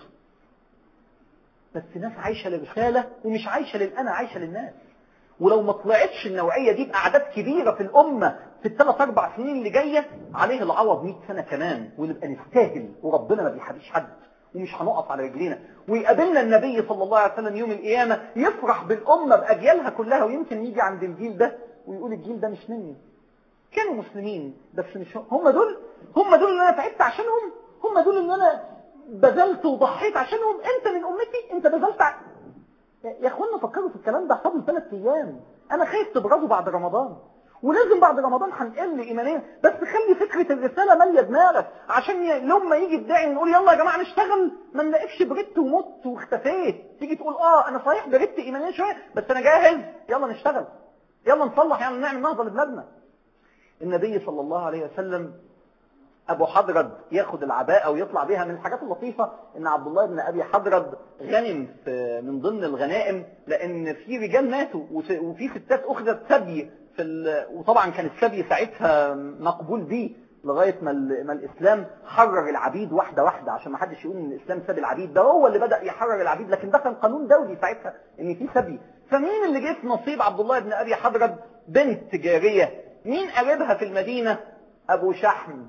S1: بس ناس عايشة للرسالة ومش عايشة للأنا عايشة للناس ولو ما طلعتش النوعية دي بأعداد كبيرة في الأمة في الثلاث أربع سنين اللي جاية عليه العوض 100 سنة كمان ونبقى نستاهل وربنا ما بيحبيش حد ومش هنقف على رجلينا ويقابلنا النبي صلى الله عليه وسلم يوم القيامة يفرح بالأمة بأجيالها كلها ويمكن يجي عند الجيل ده ويقول الجيل ده مش مني كانوا مسلمين بس مش هم دول هم دول اللي أنا تعبت عشانهم هم دول اللي أنا بذلت وضحيت عشانهم أنت من أمتي أنت بذلت ع... يا اخوانا فكروا في الكلام ده فاضل ثلاث ايام انا خايف تبرزوا بعد رمضان ولازم بعد رمضان هنقل ايمانيا بس خلي فكرة الرسالة مالية دماغك عشان ي... لما يجي الداعي نقول يلا يا جماعة نشتغل ما نلاقيكش بردت ومت واختفيت تيجي تقول اه انا صحيح بردت ايمانيا شوية بس انا جاهز يلا نشتغل يلا نصلح يلا نعمل نهضة لبلادنا النبي صلى الله عليه وسلم ابو حضرد ياخد العباءة ويطلع بيها من الحاجات اللطيفة ان عبد الله بن ابي حضرد غنم في من ضمن الغنائم لان في رجال ماتوا وفي ستات اخذت سبي في ال... وطبعا كان السبي ساعتها مقبول بيه لغاية ما, ال... ما الاسلام حرر العبيد واحدة واحدة عشان ما حدش يقول ان الاسلام ساب العبيد ده هو اللي بدأ يحرر العبيد لكن ده كان قانون دولي ساعتها ان في سبي فمين اللي جه في نصيب عبد الله بن ابي حضرد بنت جارية مين قريبها في المدينة ابو شحم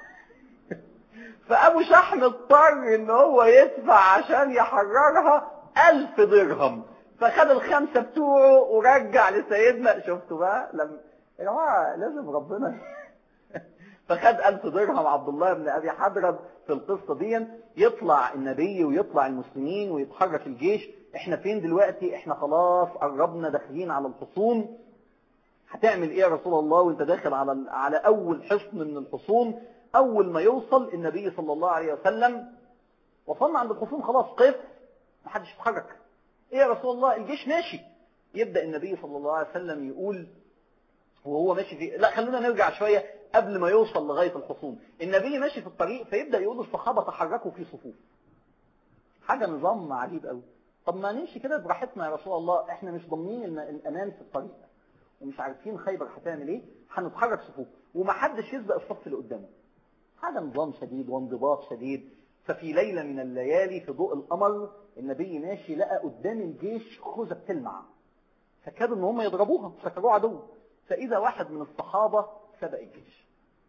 S1: فأبو شحم اضطر ان هو يدفع عشان يحررها ألف درهم فخد الخمسة بتوعه ورجع لسيدنا شفتوا بقى لما يا جماعة لازم ربنا فخد ألف درهم عبد الله بن أبي حضرب في القصة دي يطلع النبي ويطلع المسلمين ويتحرك الجيش احنا فين دلوقتي احنا خلاص قربنا داخلين على الحصون هتعمل ايه يا رسول الله وانت داخل على على اول حصن من الحصون أول ما يوصل النبي صلى الله عليه وسلم وصلنا عند الخصوم خلاص قف محدش يتحرك إيه يا رسول الله الجيش ماشي يبدأ النبي صلى الله عليه وسلم يقول وهو ماشي في لا خلونا نرجع شوية قبل ما يوصل لغاية الخصوم النبي ماشي في الطريق فيبدأ يقول للصحابة تحركوا في صفوف حاجة نظام عجيب قوي طب ما نمشي كده براحتنا يا رسول الله احنا مش ضامنين الأمان في الطريق ومش عارفين خيبر هتعمل ايه هنتحرك صفوف ومحدش يسبق الصف اللي قدامه هذا نظام شديد وانضباط شديد ففي ليلة من الليالي في ضوء القمر النبي ماشي لقى قدام الجيش خوذة بتلمع فكادوا ان هم يضربوها فكروه عدو فإذا واحد من الصحابة سبق الجيش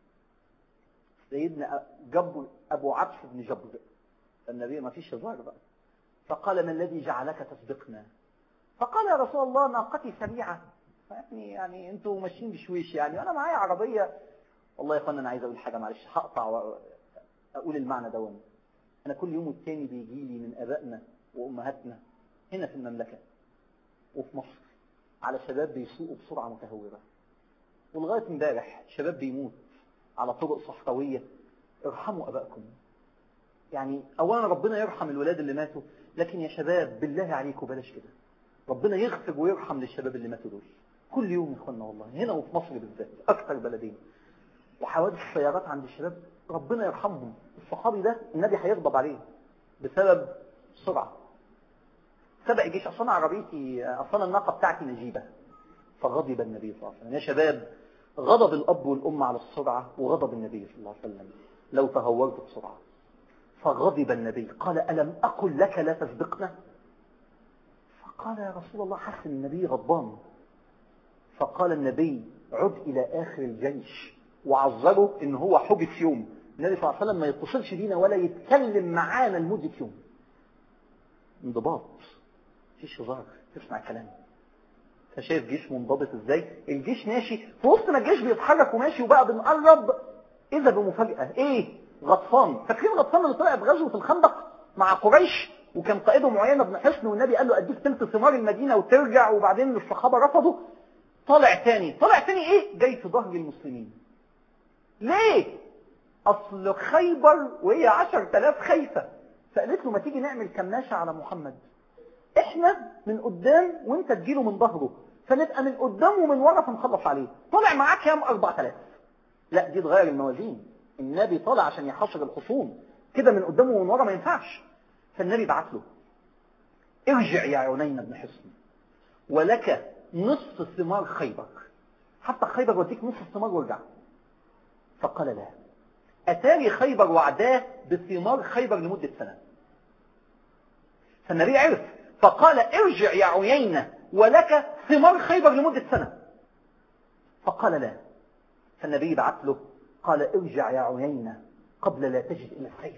S1: سيدنا جبر أبو عبس بن جبر النبي ما فيش هزار بقى فقال ما الذي جعلك تسبقنا فقال يا رسول الله ناقتي سريعة يعني يعني انتوا ماشيين بشويش يعني وانا معايا عربيه والله يا اخوانا انا عايز اقول حاجه معلش هقطع واقول المعنى ده انا كل يوم والتاني بيجي لي من ابائنا وامهاتنا هنا في المملكه وفي مصر على شباب بيسوقوا بسرعه متهوره ولغايه امبارح شباب بيموت على طرق صحراويه ارحموا ابائكم يعني اولا ربنا يرحم الولاد اللي ماتوا لكن يا شباب بالله عليكم بلاش كده ربنا يغفر ويرحم للشباب اللي ماتوا دول كل يوم يا اخوانا والله هنا وفي مصر بالذات اكثر بلدين وحوادث السيارات عند الشباب ربنا يرحمهم الصحابي ده النبي هيغضب عليه بسبب سرعه سبق الجيش اصلا عربيتي اصلا الناقه بتاعتي نجيبه فغضب النبي صلى الله عليه وسلم يا شباب غضب الاب والام على السرعه وغضب النبي صلى الله عليه وسلم لو تهورت بسرعه فغضب النبي قال ألم أقل لك لا تسبقنا فقال يا رسول الله حسن النبي غضبان فقال النبي عد إلى آخر الجيش وعذره إن هو حبس يوم النبي صلى الله عليه وسلم ما يتصلش بينا ولا يتكلم معانا لمدة يوم انضباط مفيش هزار تسمع كلام انت شايف جيش منضبط ازاي الجيش ماشي في وسط ما الجيش بيتحرك وماشي وبقى بنقرب اذا بمفاجأة ايه غطفان فاكرين غطفان اللي طلع بغزوة الخندق مع قريش وكان قائدهم عيينة بن حصن والنبي قال له اديك تلت ثمار المدينة وترجع وبعدين الصحابة رفضوا طلع تاني طلع تاني ايه جاي في ظهر المسلمين ليه اصل خيبر وهي عشر تلاف خايفة فقالت له ما تيجي نعمل كماشة على محمد احنا من قدام وانت تجيله من ظهره فنبقى من قدام ومن ورا فنخلص عليه طلع معاه كام 4000 لا دي تغير الموازين النبي طلع عشان يحاصر الخصوم كده من قدامه ومن ورا ما ينفعش فالنبي بعت له ارجع يا عنين بن حصن ولك نصف ثمار خيبر حتى خيبر وديك نصف الثمار وارجع فقال لا أتاري خيبر وعداه بثمار خيبر لمدة سنة فالنبي عرف فقال ارجع يا عيينة ولك ثمار خيبر لمدة سنة فقال لا فالنبي بعت له قال ارجع يا عيينة قبل لا تجد إلى السيف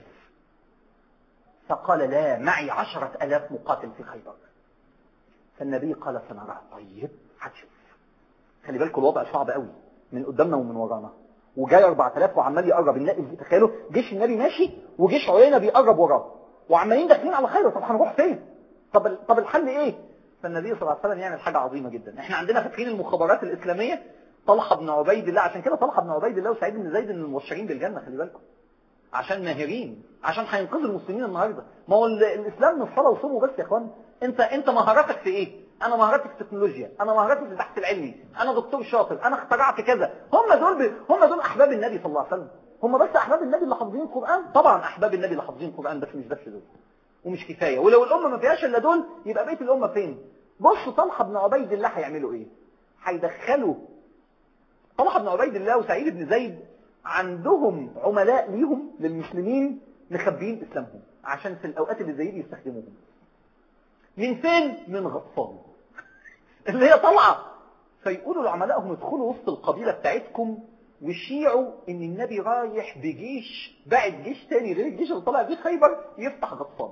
S1: فقال لا معي عشرة ألاف مقاتل في خيبر فالنبي قال سنرى طيب هتشوف خلي بالكم الوضع صعب قوي من قدامنا ومن ورانا وجاي 4000 وعمال يقرب النبي تخيلوا جيش النبي ماشي وجيش عيينة بيقرب وراه وعمالين داخلين على خيبر طب هنروح فين طب طب الحل ايه فالنبي صلى الله عليه وسلم يعمل حاجة عظيمة جدا احنا عندنا فاكرين المخابرات الإسلامية طلحة بن عبيد الله عشان كده طلحة بن عبيد الله وسعيد بن زيد من المبشرين بالجنة خلي بالكم عشان ماهرين عشان هينقذوا المسلمين النهارده ما هو الاسلام مش صلاه وصوم بس يا اخوان انت انت مهاراتك في ايه انا مهاراتي في التكنولوجيا انا مهاراتي في البحث العلمي انا دكتور شاطر انا اخترعت كذا هم دول ب... هم دول احباب النبي صلى الله عليه وسلم هم بس احباب النبي اللي حافظين القران طبعا احباب النبي اللي حافظين القران بس مش بس دول ومش كفايه ولو الامه ما فيهاش الا دول يبقى بقيه الامه فين بص طلحه بن عبيد الله هيعملوا ايه هيدخلوا طلحه بن عبيد الله وسعيد بن زيد عندهم عملاء ليهم للمسلمين مخبيين اسلامهم عشان في الاوقات اللي زي دي يستخدموهم من فين من غطفان اللي هي طالعه فيقولوا لعملائهم ادخلوا وسط القبيله بتاعتكم وشيعوا ان النبي رايح بجيش بعد جيش تاني غير الجيش اللي طلع بيه خيبر يفتح غطفان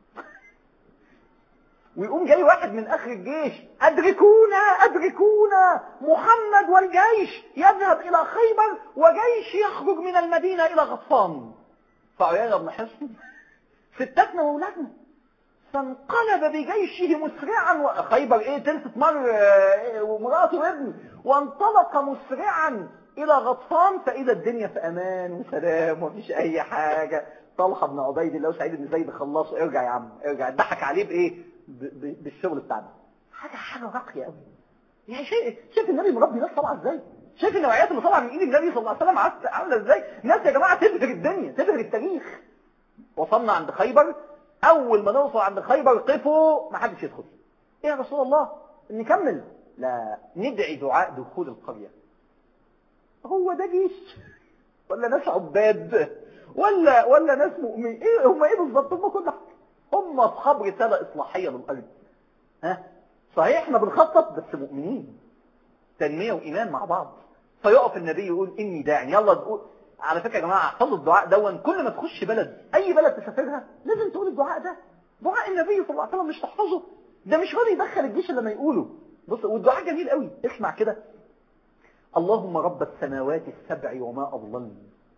S1: ويقوم جاي واحد من اخر الجيش ادركونا ادركونا محمد والجيش يذهب الى خيبر وجيش يخرج من المدينة الى غطفان فعيانا بن حصن ستاتنا واولادنا فانقلب بجيشه مسرعا وخيبر ايه تلت مر ومراته وابنه وانطلق مسرعا الى غطفان فاذا الدنيا في امان وسلام ومفيش اي حاجة طلحة بن عبيد الله وسعيد بن زيد خلصوا ارجع يا عم ارجع ضحك عليه بايه بالشغل بتاعنا حاجة حاجة راقية قوي يعني شيء شايف النبي مربي ناس طالعه ازاي شايف النوعيات اللي طالعه من ايد النبي صلى الله عليه وسلم عامله ازاي ناس يا جماعه تبهر الدنيا تبهر التاريخ وصلنا عند خيبر اول ما نوصل عند خيبر قفوا ما حدش يدخل ايه يا رسول الله نكمل لا ندعي دعاء دخول القريه هو ده جيش ولا ناس عباد ولا ولا ناس مؤمنين ايه هم ايه بالظبط هم كل حاجه هم اصحاب رساله اصلاحيه للارض ها صحيح احنا بنخطط بس مؤمنين تنميه وايمان مع بعض فيقف النبي يقول اني داعي يلا تقول على فكره يا جماعه احفظوا الدعاء دون كل ما تخش بلد اي بلد تسافرها لازم تقول الدعاء ده دعاء النبي صلى الله عليه وسلم مش تحفظه ده مش راضي يدخل الجيش الا لما يقوله بص والدعاء جميل قوي اسمع كده اللهم رب السماوات السبع وما أضلل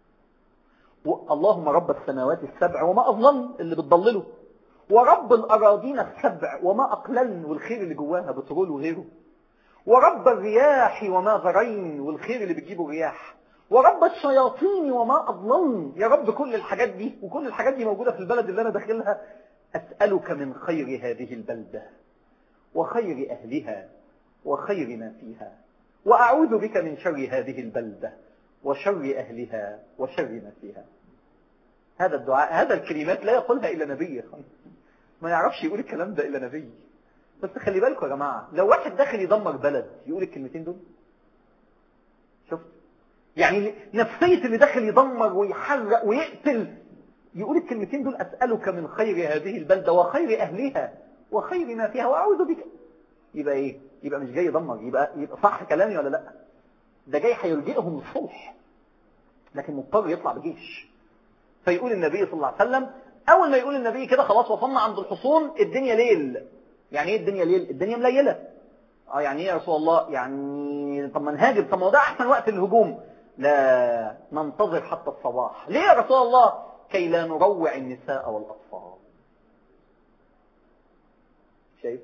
S1: اللهم رب السماوات السبع وما أضلل اللي بتضلله ورب الأراضين السبع وما أقللن والخير اللي جواها بترول وغيره ورب الرياح وما ذرين والخير اللي بتجيبه الرياح ورب الشياطين وما أضللن يا رب كل الحاجات دي وكل الحاجات دي موجودة في البلد اللي أنا داخلها أسألك من خير هذه البلدة وخير أهلها وخير ما فيها وأعوذ بك من شر هذه البلدة وشر أهلها وشر ما فيها هذا الدعاء هذا الكلمات لا يقولها إلا نبي ما يعرفش يقول الكلام ده إلا نبي بس خلي بالكم يا جماعة لو واحد داخل يدمر بلد يقول الكلمتين دول شفت يعني نفسية اللي داخل يدمر ويحرق ويقتل يقول الكلمتين دول أسألك من خير هذه البلدة وخير أهلها وخير ما فيها وأعوذ بك يبقى إيه يبقى مش جاي يدمر يبقى, يبقى صح كلامي ولا لا ده جاي هيلجئهم للصلح لكن مضطر يطلع بجيش فيقول النبي صلى الله عليه وسلم أول ما يقول النبي كده خلاص وصلنا عند الحصون الدنيا ليل يعني ايه الدنيا ليل الدنيا مليلة اه يعني ايه يا رسول الله يعني طب ما نهاجم طب ما ده احسن وقت الهجوم لا ننتظر حتى الصباح ليه يا رسول الله كي لا نروع النساء والأطفال شايف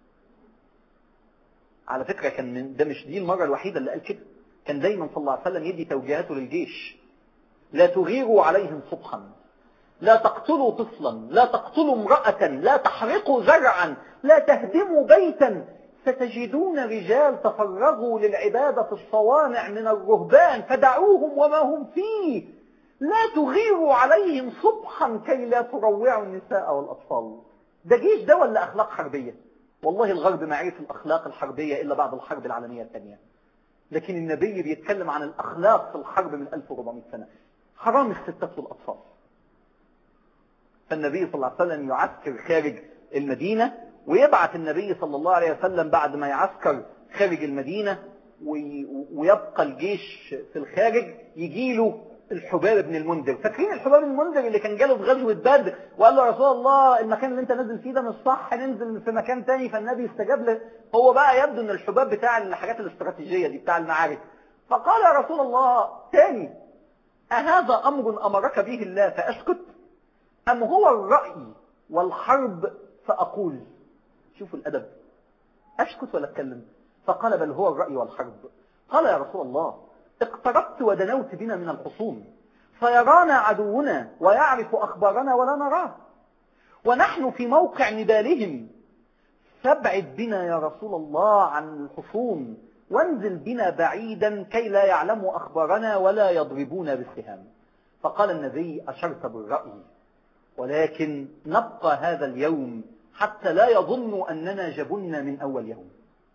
S1: على فكرة كان من ده مش دي المرة الوحيدة اللي قال كده كان دايما صلى الله عليه وسلم يدي توجيهاته للجيش لا تغيروا عليهم صبحا لا تقتلوا طفلا لا تقتلوا امرأة لا تحرقوا زرعا لا تهدموا بيتا ستجدون رجال تفرغوا للعبادة في الصوامع من الرهبان فدعوهم وما هم فيه لا تغيروا عليهم صبحا كي لا تروعوا النساء والأطفال ده جيش ده ولا أخلاق حربية والله الغرب ما عرف الأخلاق الحربية إلا بعد الحرب العالمية الثانية لكن النبي بيتكلم عن الأخلاق في الحرب من 1400 سنة حرام الستات والأطفال فالنبي صلى الله عليه وسلم يعسكر خارج المدينة ويبعث النبي صلى الله عليه وسلم بعد ما يعسكر خارج المدينة ويبقى الجيش في الخارج يجيله الحباب بن المنذر فاكرين الحباب بن المنذر اللي كان جاله في غزوة بدر وقال له يا رسول الله المكان اللي انت نازل فيه ده مش صح ننزل في مكان تاني فالنبي استجاب له هو بقى يبدو ان الحباب بتاع الحاجات الاستراتيجية دي بتاع المعارك فقال يا رسول الله تاني أهذا أمر أمرك به الله فأسكت أم هو الرأي والحرب فأقول شوفوا الأدب أسكت ولا أتكلم فقال بل هو الرأي والحرب قال يا رسول الله اقتربت ودنوت بنا من الحصون فيرانا عدونا ويعرف أخبارنا ولا نراه ونحن في موقع نبالهم فابعد بنا يا رسول الله عن الحصون وانزل بنا بعيدا كي لا يعلموا أخبارنا ولا يضربونا بالسهام فقال النبي أشرت بالرأي ولكن نبقى هذا اليوم حتى لا يظنوا أننا جبنا من أول يوم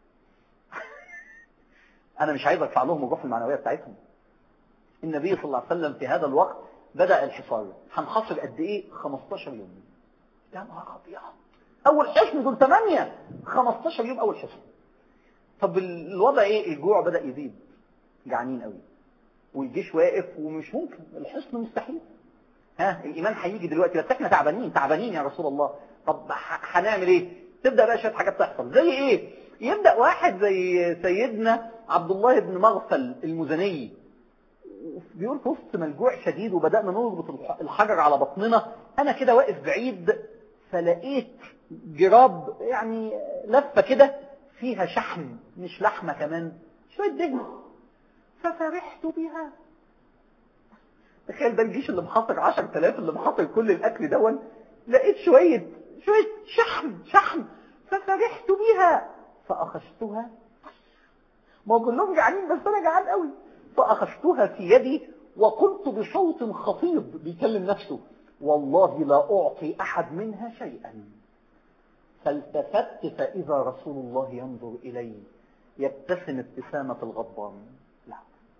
S1: أنا مش عايز أرفع لهم الروح المعنوية بتاعتهم النبي صلى الله عليه وسلم في هذا الوقت بدأ الحصار هنحصر قد إيه 15 يوم يا نهار أبيض أول حصن دول 8 15 يوم أول حصن طب الوضع إيه الجوع بدأ يزيد جعانين قوي والجيش واقف ومش ممكن الحصن مستحيل ها الإيمان هيجي دلوقتي بس احنا تعبانين تعبانين يا رسول الله طب هنعمل ايه تبدأ بقى شوية حاجات تحصل زي ايه يبدأ واحد زي سيدنا عبد الله بن مغفل المزني بيقول في وسط ملجوع شديد وبدأنا نربط الحجر على بطننا انا كده واقف بعيد فلقيت جراب يعني لفة كده فيها شحم مش لحمة كمان شوية دجن ففرحت بها تخيل ده الجيش اللي محاصر 10000 اللي محاصر كل الاكل دون لقيت شوية شوية شحم شحم ففرحت بها فأخذتها ما كلهم جعانين بس أنا جعان قوي فأخذتها في يدي وقلت بصوت خفيض بيكلم نفسه والله لا أعطي أحد منها شيئا فالتفت فإذا رسول الله ينظر إلي يبتسم ابتسامة الغضبان لا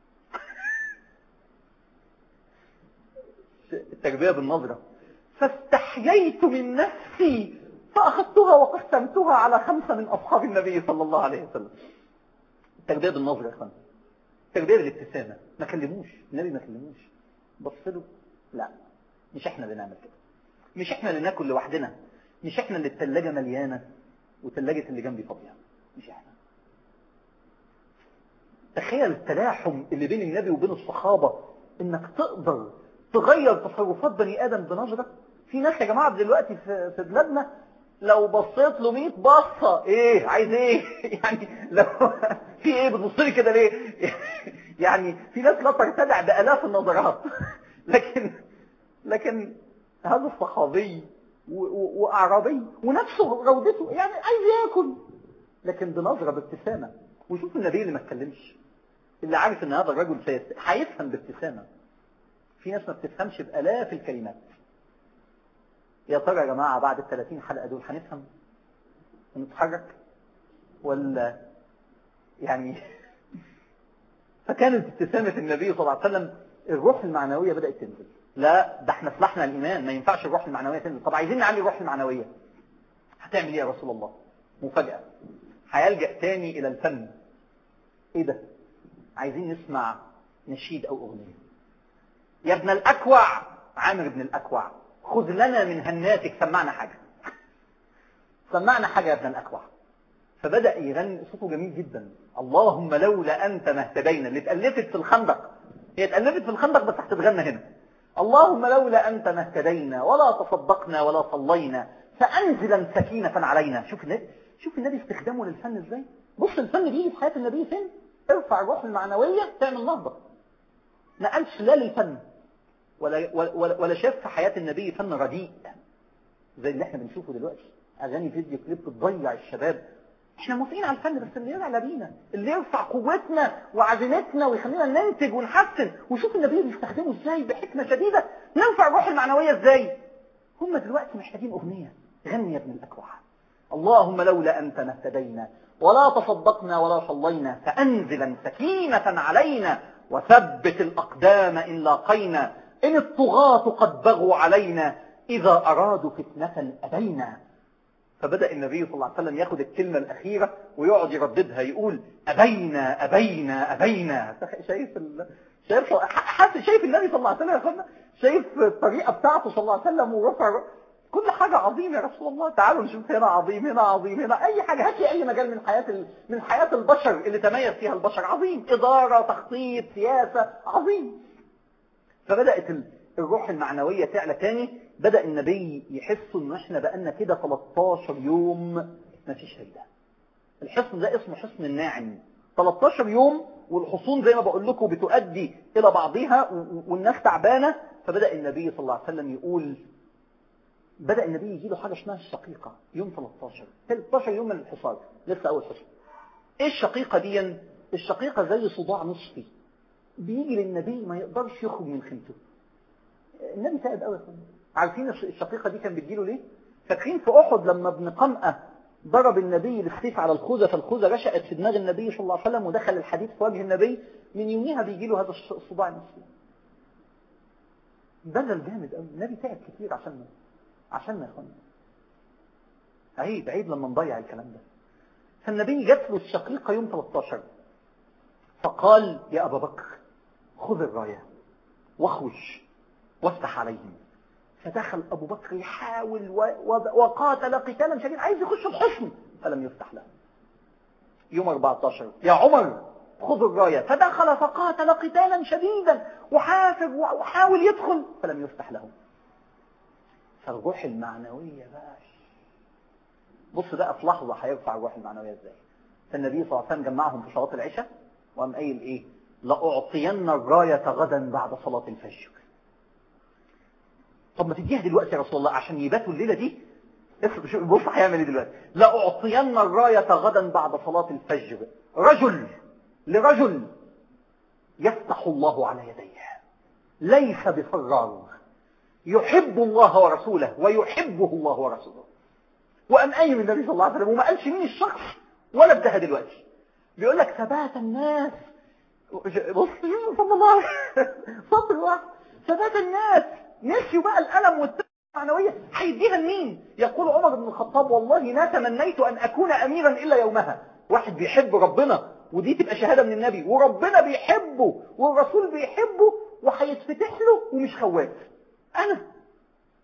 S1: التربية بالنظرة فاستحييت من نفسي فأخذتها وقسمتها على خمسة من أصحاب النبي صلى الله عليه وسلم التربية بالنظرة يا اخوان التربية بالابتسامة ما كلموش النبي ما كلموش بص له لا مش احنا اللي نعمل كده مش احنا اللي ناكل لوحدنا مش احنا اللي التلاجة مليانة وتلاجة اللي جنبي فاضية مش احنا تخيل التلاحم اللي بين النبي وبين الصحابة انك تقدر تغير تصرفات بني ادم بنظرة في ناس يا جماعة دلوقتي في في بلادنا لو بصيت له 100 بصة ايه عايز ايه يعني لو في ايه بتبص لي كده ليه يعني في ناس لا ترتدع بالاف النظرات لكن لكن هذا الصحابي واعرابي ونفسه روضته يعني عايز ياكل لكن بنظرة بابتسامة وشوف النبي اللي ما اتكلمش اللي عارف ان هذا الرجل سيست... هيفهم بابتسامة في ناس ما بتفهمش بآلاف الكلمات يا ترى يا جماعة بعد ال 30 حلقة دول هنفهم ونتحرك ولا يعني فكانت ابتسامة النبي صلى الله عليه وسلم الروح المعنوية بدأت تنزل لا ده احنا سلاحنا الإيمان ما ينفعش الروح المعنوية تنزل طب عايزين نعلي الروح المعنوية هتعمل ايه يا رسول الله مفاجأة هيلجأ تاني إلى الفن ايه ده عايزين نسمع نشيد أو أغنية يا ابن الأكوع عامر بن الأكوع خذ لنا من هناتك سمعنا حاجة سمعنا حاجة يا ابن الأكوع فبدأ يغني صوته جميل جدا اللهم لولا أنت ما اهتدينا اللي اتألفت في الخندق هي اتألفت في الخندق بس هتتغنى هنا اللهم لولا أنت ما اهتدينا ولا تصدقنا ولا صلينا فأنزلا سكينة علينا شوف النبي شوف النبي استخدامه للفن ازاي بص الفن بيجي في حياة النبي فين ارفع الروح المعنوية تعمل نهضة ما قالش لا للفن ولا, ولا, ولا شاف في حياة النبي فن رديء زي اللي احنا بنشوفه دلوقتي اغاني فيديو كليب بتضيع الشباب احنا موافقين على الفن بس اللي يرعى بينا اللي يرفع قوتنا وعزيمتنا ويخلينا ننتج ونحسن وشوف النبي بيستخدمه ازاي بحكمة شديدة نرفع الروح المعنوية ازاي هم دلوقتي محتاجين اغنية غني يا ابن الاكوع اللهم لولا انت ما اهتدينا ولا تصدقنا ولا صلينا فانزلا سكينة علينا وثبت الاقدام ان لاقينا إن الطغاة قد بغوا علينا إذا أرادوا فتنة أبينا فبدأ النبي صلى الله عليه وسلم ياخد الكلمة الأخيرة ويقعد يرددها يقول أبينا أبينا أبينا شايف ال... شايف حاسس شايف النبي صلى الله عليه وسلم يا اخوانا شايف الطريقة بتاعته صلى الله عليه وسلم ورفع كل حاجة عظيمة يا رسول الله تعالوا نشوف هنا عظيم هنا عظيم هنا أي حاجة هات لي أي مجال من حياة ال... من حياة البشر اللي تميز فيها البشر عظيم إدارة تخطيط سياسة عظيم فبدأت الروح المعنوية تعلى تاني بدأ النبي يحس ان احنا بقالنا كده 13 يوم ما فيش فايدة الحصن ده اسمه حصن الناعم 13 يوم والحصون زي ما بقول لكم بتؤدي الى بعضها والناس تعبانة فبدأ النبي صلى الله عليه وسلم يقول بدأ النبي يجي له حاجة اسمها الشقيقة يوم 13 13 يوم من الحصار لسه اول حصن ايه الشقيقة دي الشقيقة زي صداع نصفي بيجي للنبي ما يقدرش يخرج من خيمته النبي تعب قوي عارفين الشقيقة دي كان بتجيله ليه فاكرين في أحد لما ابن قمأة ضرب النبي بالسيف على الخوذة فالخوذة رشقت في دماغ النبي صلى الله عليه وسلم ودخل الحديد في وجه النبي من يوميها بيجي له هذا الصداع النفسي بذل جامد قوي النبي تعب كتير عشاننا عشاننا يا اخوانا عيب عيب لما نضيع الكلام ده فالنبي جات له الشقيقة يوم 13 فقال يا أبا بكر خذ الراية واخرج وافتح عليهم فدخل أبو بكر يحاول وقاتل قتالا شديدا عايز يخش الحصن فلم يفتح له يوم 14 يا عمر خذ الراية فدخل فقاتل قتالا شديدا وحافظ وحاول يدخل فلم يفتح له فالروح المعنوية بقى بص بقى في لحظة هيرفع الروح المعنوية ازاي فالنبي صلى الله عليه وسلم جمعهم في صلاة العشاء وقام قايل ايه لأعطين الراية غدا بعد صلاة الفجر طب ما تديها دلوقتي يا رسول الله عشان يباتوا الليلة دي بص هيعمل ايه دلوقتي لأعطين الراية غدا بعد صلاة الفجر رجل لرجل يفتح الله على يديه ليس بفرار يحب الله ورسوله ويحبه الله ورسوله وقام قايم النبي صلى الله عليه وسلم وما قالش مين الشخص ولا ادها دلوقتي بيقول لك ثبات الناس بص صلى الله عليه صبر واحد ثبات الناس نسيوا بقى الألم والتعب المعنوية هيديها لمين يقول عمر بن الخطاب والله ما تمنيت أن أكون أميرا إلا يومها واحد بيحب ربنا ودي تبقى شهادة من النبي وربنا بيحبه والرسول بيحبه وهيتفتح له ومش خواف أنا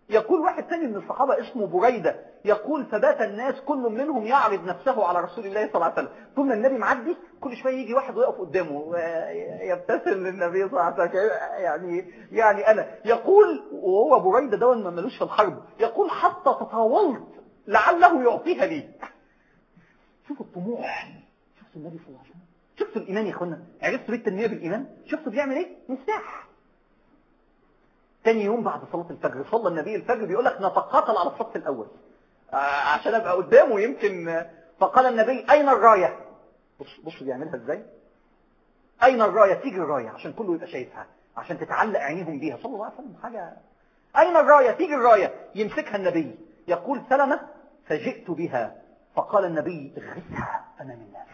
S1: يقول واحد ثاني من الصحابة اسمه بريدة يقول فبات الناس كل منهم يعرض نفسه على رسول الله صلى الله عليه وسلم طول ما النبي معدي كل شوية يجي واحد ويقف قدامه يبتسم للنبي صلى الله عليه وسلم يعني يعني أنا يقول وهو بريدة ده ما ملوش في الحرب يقول حتى تطاولت لعله يعطيها لي شوفوا الطموح شفتوا النبي صلى الله عليه وسلم شفتوا الإيمان يا اخوانا عرفتوا ليه التنمية بالإيمان شفتوا بيعمل ايه مفتاح تاني يوم بعد صلاة الفجر صلى النبي الفجر بيقول لك نتقاتل على الصف الأول عشان أبقى قدامه يمكن فقال النبي أين الراية بص بص بيعملها ازاي أين الراية تيجي الراية عشان كله يبقى شايفها عشان تتعلق عينيهم بيها صلى الله عليه وسلم حاجة أين الراية تيجي الراية يمسكها النبي يقول سلمة فجئت بها فقال النبي اغرسها أمام الناس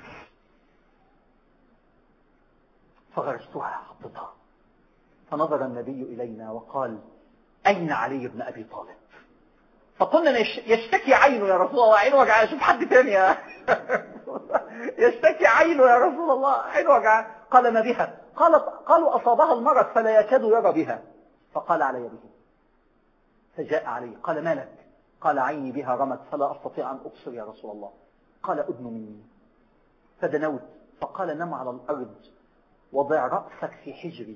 S1: فغرستها حطيتها فنظر النبي إلينا وقال أين علي بن أبي طالب فقلنا يشتكي عينه يا رسول الله عينه وجعان شوف حد تاني يا يشتكي عينه يا رسول الله عينه وجعان قال ما بها قالت قالوا أصابها المرض فلا يكاد يرى بها فقال علي به فجاء علي قال ما لك قال عيني بها رمت فلا أستطيع أن أبصر يا رسول الله قال أدن مني فدنوت فقال نم على الأرض وضع رأسك في حجري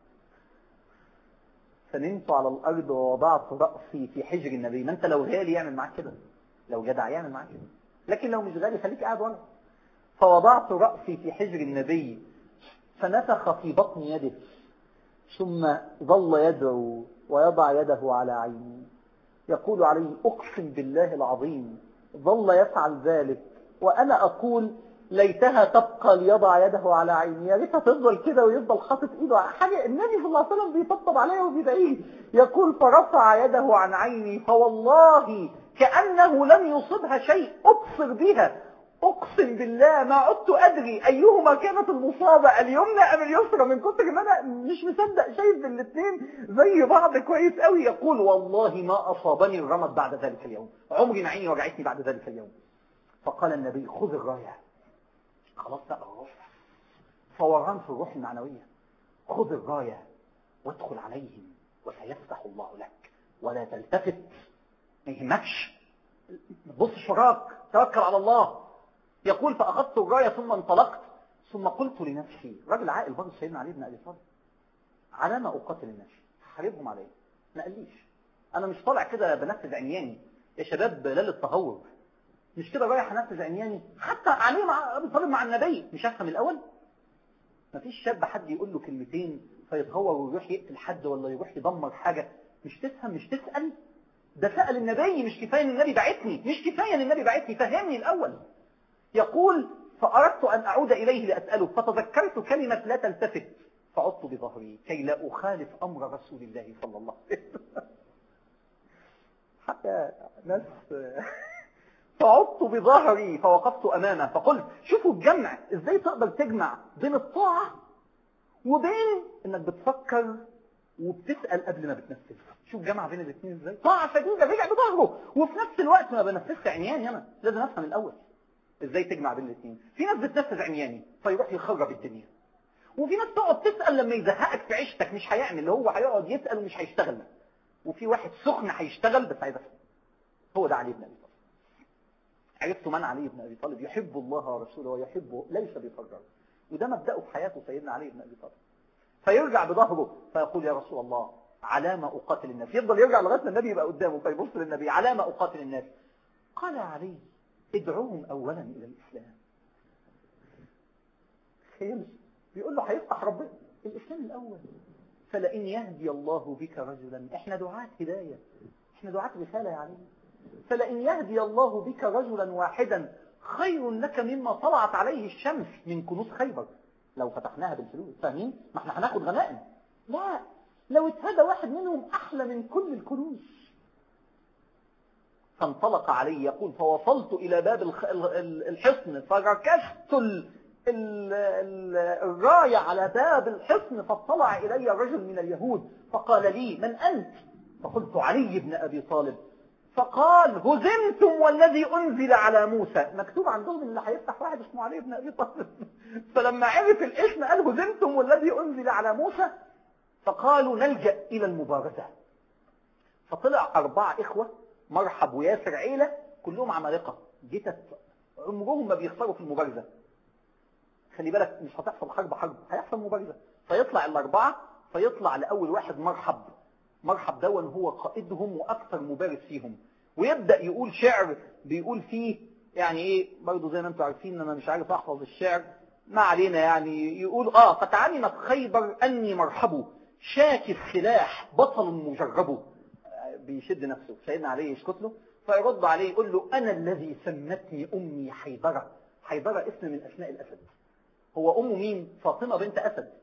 S1: فنمت على الأرض ووضعت رأسي في حجر النبي ما أنت لو غالي يعمل معاك كده لو جدع يعمل معاك كده لكن لو مش غالي خليك قاعد ورا فوضعت رأسي في حجر النبي فنفخ في بطن يده ثم ظل يدعو ويضع يده على عيني يقول عليه أقسم بالله العظيم ظل يفعل ذلك وأنا أقول ليتها تبقى ليضع يده على عيني يا ريتها تفضل كده ويفضل حاطط ايده على حاجه النبي صلى الله عليه وسلم بيطبطب عليها وبيدعيه يقول فرفع يده عن عيني فوالله كانه لم يصبها شيء ابصر بها اقسم بالله ما عدت ادري ايهما كانت المصابه اليمنى ام اليسرى من كتر ما انا مش مصدق شايف الاثنين زي بعض كويس قوي يقول والله ما اصابني الرمد بعد ذلك اليوم عمري ما عيني وجعتني بعد ذلك اليوم فقال النبي خذ الرايه خلاص بقى الروح فوران في الروح المعنوية خذ الراية وادخل عليهم وسيفتح الله لك ولا تلتفت ما يهمكش ما تبصش وراك توكل على الله يقول فأخذت الراية ثم انطلقت ثم قلت لنفسي راجل عاقل برضه سيدنا علي بن أبي طالب على ما أقاتل الناس حاربهم عليه ما قاليش أنا مش طالع كده بنفذ عمياني يا شباب لا للتهور مش كده رايح انفذ عمياني حتى عليه مع ابي طالب مع النبي مش افهم الاول مفيش شاب حد يقول له كلمتين فيتهور ويروح يقتل حد ولا يروح يدمر حاجه مش تفهم مش تسال ده سال النبي مش كفايه ان النبي بعتني مش كفايه ان النبي بعتني فهمني الاول يقول فاردت ان اعود اليه لاساله فتذكرت كلمه لا تلتفت فعدت بظهري كي لا اخالف امر رسول الله صلى الله عليه وسلم حتى ناس فعدت بظهري فوقفت أمامه فقلت شوفوا الجمع ازاي تقدر تجمع بين الطاعة وبين انك بتفكر وبتسأل قبل ما بتنفذ شوف جمع بين الاثنين ازاي طاعة شديدة رجع بظهره وفي نفس الوقت ما بنفذش عمياني انا لازم افهم الاول ازاي تجمع بين الاثنين في ناس بتنفذ عمياني فيروح يخرب الدنيا وفي ناس تقعد تسأل لما يزهقك في عيشتك مش هيعمل اللي هو هيقعد يسأل ومش هيشتغل وفي واحد سخن هيشتغل بس عايز افهم هو ده علي بن ابي طالب عرفت من علي بن أبي طالب يحب الله ورسوله ويحبه ليس بيفرر وده مبدأه في حياته سيدنا علي بن أبي طالب فيرجع بظهره فيقول يا رسول الله على ما أقاتل الناس يفضل يرجع لغاية النبي يبقى قدامه فيبص للنبي على ما أقاتل الناس قال علي ادعوهم أولا إلى الإسلام خير بيقول له هيفتح ربنا الإسلام الأول فلئن يهدي الله بك رجلا احنا دعاة هداية احنا دعاة رسالة يا علي فلئن يهدي الله بك رجلا واحدا خير لك مما طلعت عليه الشمس من كنوز خيبر لو فتحناها بالفلوس فاهمين ما احنا هناخد غنائم لا لو اتهدى واحد منهم احلى من كل الكنوز فانطلق علي يقول فوصلت الى باب الحصن فركزت ال ال ال الراية على باب الحصن فاطلع الي رجل من اليهود فقال لي من انت فقلت علي بن ابي طالب فقال هزمتم والذي أنزل على موسى مكتوب عندهم اللي هيفتح واحد اسمه علي بن أبي طالب فلما عرف الاسم قال هزمتم والذي أنزل على موسى فقالوا نلجأ إلى المبارزة فطلع أربعة إخوة مرحب وياسر عيلة كلهم عمالقة جتت عمرهم ما بيخسروا في المبارزة خلي بالك مش هتحصل حرب حرب هيحصل مبارزة فيطلع الأربعة فيطلع لأول واحد مرحب مرحب دون هو قائدهم وأكثر مبارز فيهم ويبدأ يقول شعر بيقول فيه يعني ايه برضه زي ما انتم عارفين انا مش عارف احفظ الشعر ما علينا يعني يقول اه فتعلمت خيبر اني مرحب شاكي السلاح بطل مجرب بيشد نفسه سيدنا عليه يشكت له فيرد عليه يقول له انا الذي سمتني امي حيدرة حيدرة اسم من اسماء الاسد هو امه مين فاطمة بنت اسد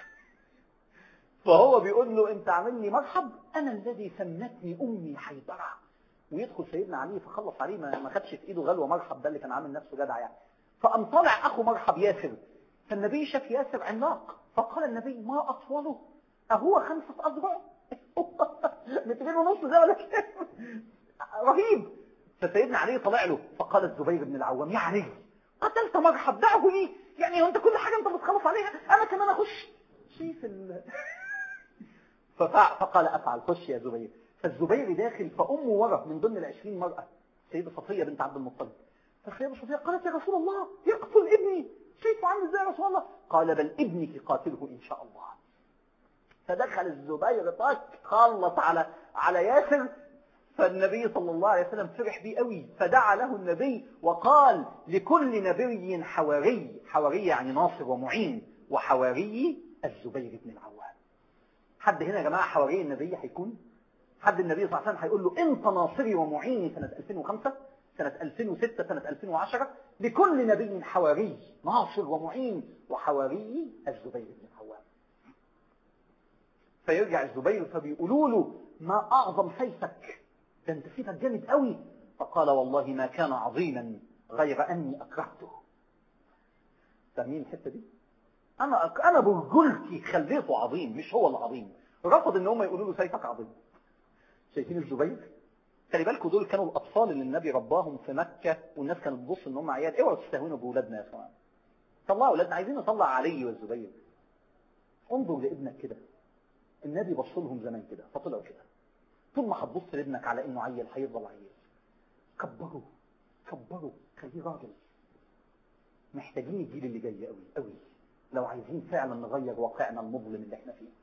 S1: فهو بيقول له انت عامل لي مرحب انا الذي سمتني امي حيدرة ويدخل سيدنا علي فخلص عليه ما ما خدش في ايده غلوه مرحب ده اللي كان عامل نفسه جدع يعني فقام طالع اخو مرحب ياسر فالنبي شاف ياسر عملاق فقال النبي ما اطوله اهو خمسة اذرع مترين ونص ده ولا كام رهيب فسيدنا علي طلع له فقال الزبير بن العوام يا علي قتلت مرحب دعه لي يعني هو انت كل حاجه انت بتخلص عليها انا كمان اخش شايف ال... ففع... فقال افعل خش يا زبير فالزبير داخل فأمه ورا من ضمن العشرين مرأة سيدة صفية بنت عبد المطلب فالسيدة صفية قالت يا رسول الله يقتل ابني شايفه عامل ازاي يا رسول الله قال بل ابنك قاتله إن شاء الله فدخل الزبير طاك خلص على على ياسر فالنبي صلى الله عليه وسلم فرح بيه قوي فدعا له النبي وقال لكل نبي حواري حواري يعني ناصر ومعين وحواري الزبير بن العوام حد هنا يا جماعة حواري النبي هيكون حد النبي صلى الله عليه وسلم هيقول له انت ناصري ومعيني سنة 2005 سنة 2006 سنة 2010 لكل نبي حواري ناصر ومعين وحواري الزبير بن العوام فيرجع الزبير فبيقولوا له ما أعظم سيفك ده انت سيفك جامد قوي فقال والله ما كان عظيما غير أني أكرهته فاهمين الحتة دي أنا أك... أنا برجلتي خليته عظيم مش هو العظيم رفض ان هم يقولوا له سيفك عظيم شايفين الزبير خلي بالكم دول كانوا الاطفال اللي النبي رباهم في مكة والناس كانت تبص ان هم عيال اوعوا تستهونوا باولادنا يا اخوان طلعوا اولادنا عايزين نطلع علي والزبير انظر لابنك كده النبي بص لهم زمان كده فطلعوا كده طول ما هتبص لابنك على انه عيل هيفضل عيل كبره كبره خليه راجل محتاجين الجيل اللي جاي قوي قوي لو عايزين فعلا نغير واقعنا المظلم اللي احنا فيه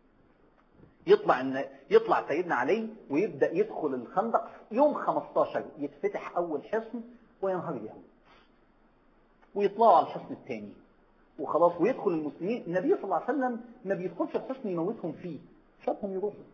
S1: يطلع إن يطلع سيدنا علي ويبدأ يدخل الخندق يوم 15 يتفتح أول حصن وينهار اليهود ويطلعوا على الحصن الثاني وخلاص ويدخل المسلمين النبي صلى الله عليه وسلم ما بيدخلش الحصن يموتهم فيه سابهم يروحوا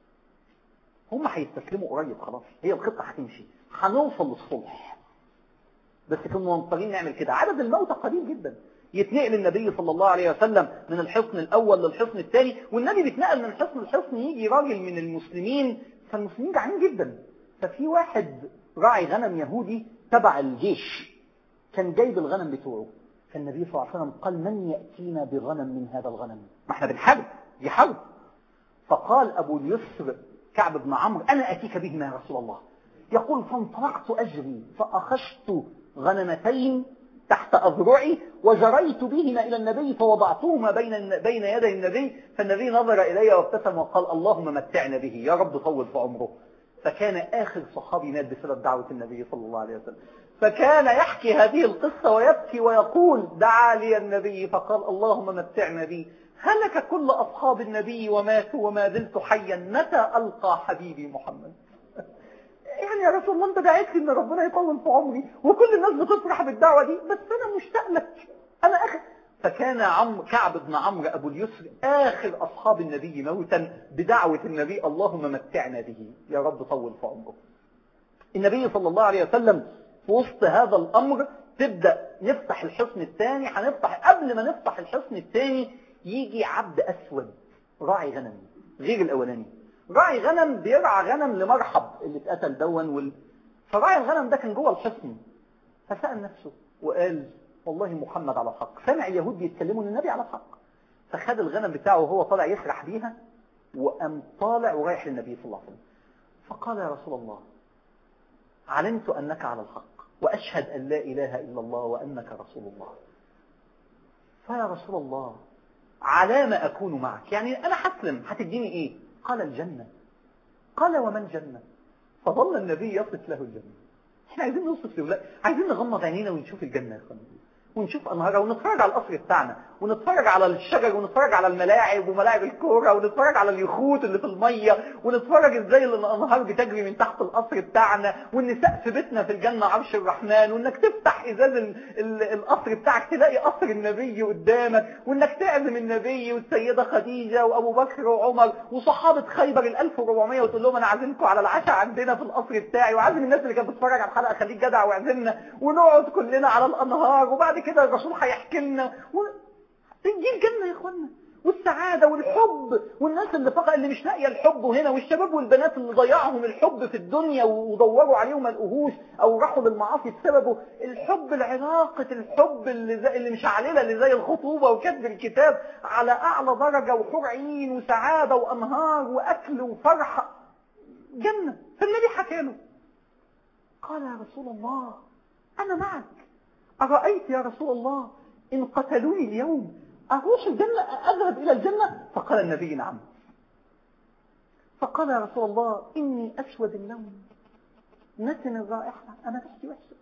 S1: هم هيستسلموا قريب خلاص هي الخطة هتمشي هنوصل للصلح بس كنا مضطرين نعمل كده عدد الموتى قليل جدا يتنقل النبي صلى الله عليه وسلم من الحصن الأول للحصن الثاني والنبي بيتنقل من حصن لحصن يجي راجل من المسلمين فالمسلمين جعانين جدا ففي واحد راعي غنم يهودي تبع الجيش كان جايب الغنم بتوعه فالنبي صلى الله عليه وسلم قال من يأتينا بغنم من هذا الغنم ما احنا بنحارب دي حرب فقال أبو اليسر كعب بن عمرو أنا أتيك بهما يا رسول الله يقول فانطلقت أجري فأخذت غنمتين تحت أذرعي وجريت بهما إلى النبي فوضعتهما بين بين يدي النبي فالنبي نظر إلي وابتسم وقال اللهم متعنا به يا رب طول في عمره فكان آخر صحابي مات بسبب دعوة النبي صلى الله عليه وسلم فكان يحكي هذه القصة ويبكي ويقول دعا لي النبي فقال اللهم متعنا به هلك كل أصحاب النبي وماتوا وما زلت حيا متى ألقى حبيبي محمد يعني يا رسول الله انت دعيت لي ان ربنا يطول في عمري وكل الناس بتفرح بالدعوة دي بس انا مشتاق لك انا اخر فكان عم كعب بن عمرو ابو اليسر اخر اصحاب النبي موتا بدعوة النبي اللهم متعنا به يا رب طول في عمره النبي صلى الله عليه وسلم في وسط هذا الامر تبدأ نفتح الحصن الثاني هنفتح قبل ما نفتح الحصن الثاني يجي عبد اسود راعي غنم غير الاولاني راعي غنم بيرعى غنم لمرحب اللي اتقتل دون وال... فراعي الغنم ده كان جوه الحصن فسأل نفسه وقال والله محمد على الحق سمع اليهود بيتكلموا ان النبي على الحق فخد الغنم بتاعه وهو طالع يسرح بيها وقام طالع ورايح للنبي صلى الله عليه وسلم فقال يا رسول الله علمت أنك على الحق وأشهد أن لا إله إلا الله وأنك رسول الله فيا رسول الله على ما أكون معك يعني أنا حسلم هتديني إيه قال الجنة قال ومن جنة فظل النبي يصف له الجنة احنا عايزين نوصف لأولاد عايزين نغمض عينينا ونشوف الجنة يا اخوانا ونشوف انهارها ونتفرج على القصر بتاعنا ونتفرج على الشجر ونتفرج على الملاعب وملاعب الكوره ونتفرج على اليخوت اللي في الميه ونتفرج ازاي الانهار بتجري من تحت القصر بتاعنا وان سقف بيتنا في الجنه عرش الرحمن وانك تفتح ازاز ال ال القصر بتاعك تلاقي قصر النبي قدامك وانك تعزم النبي والسيده خديجه وابو بكر وعمر وصحابه خيبر ال 1400 وتقول لهم انا عازمكم على العشاء عندنا في القصر بتاعي وعازم الناس اللي كانت بتتفرج على الحلقه خليك جدع واعزمنا ونقعد كلنا على الانهار وبعد كده الرسول هيحكي لنا و... دي الجنة يا اخوانا والسعادة والحب والناس اللي فقط اللي مش لاقيه الحب هنا والشباب والبنات اللي ضيعهم الحب في الدنيا ودوروا عليه وما لقوهوش او راحوا للمعاصي بسببه الحب العلاقة الحب اللي, زي اللي مش علينا اللي زي الخطوبة وكتب الكتاب على اعلى درجة وحور عين وسعادة وانهار واكل وفرحة جنة فالنبي حكى له قال يا رسول الله انا معك أرأيت يا رسول الله إن قتلوني اليوم أروح الجنة أذهب إلى الجنة فقال النبي نعم فقال يا رسول الله إني أسود اللون نتن الرائحة أنا ريحتي وحشة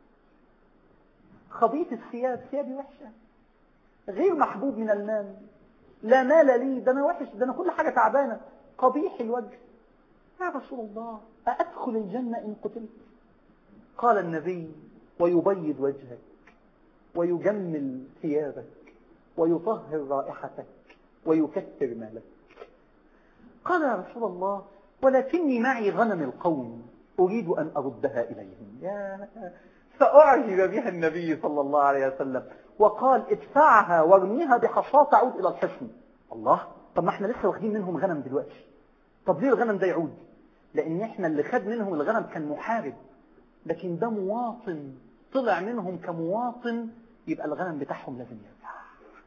S1: خبيث الثياب ثيابي وحشة غير محبوب من المال لا مال لي ده أنا وحش ده أنا كل حاجة تعبانة قبيح الوجه يا رسول الله أأدخل الجنة إن قتلت قال النبي ويبيض وجهك ويجمل ثيابك ويطهر رائحتك ويكثر مالك قال يا رسول الله ولكني معي غنم القوم أريد أن أردها إليهم يا فأعجب بها النبي صلى الله عليه وسلم وقال ادفعها وارميها بحصاة تعود إلى الحصن الله طب ما احنا لسه واخدين منهم غنم دلوقتي طب ليه الغنم ده يعود لأن احنا اللي خد منهم الغنم كان محارب لكن ده مواطن طلع منهم كمواطن يبقى الغنم بتاعهم لازم يرجع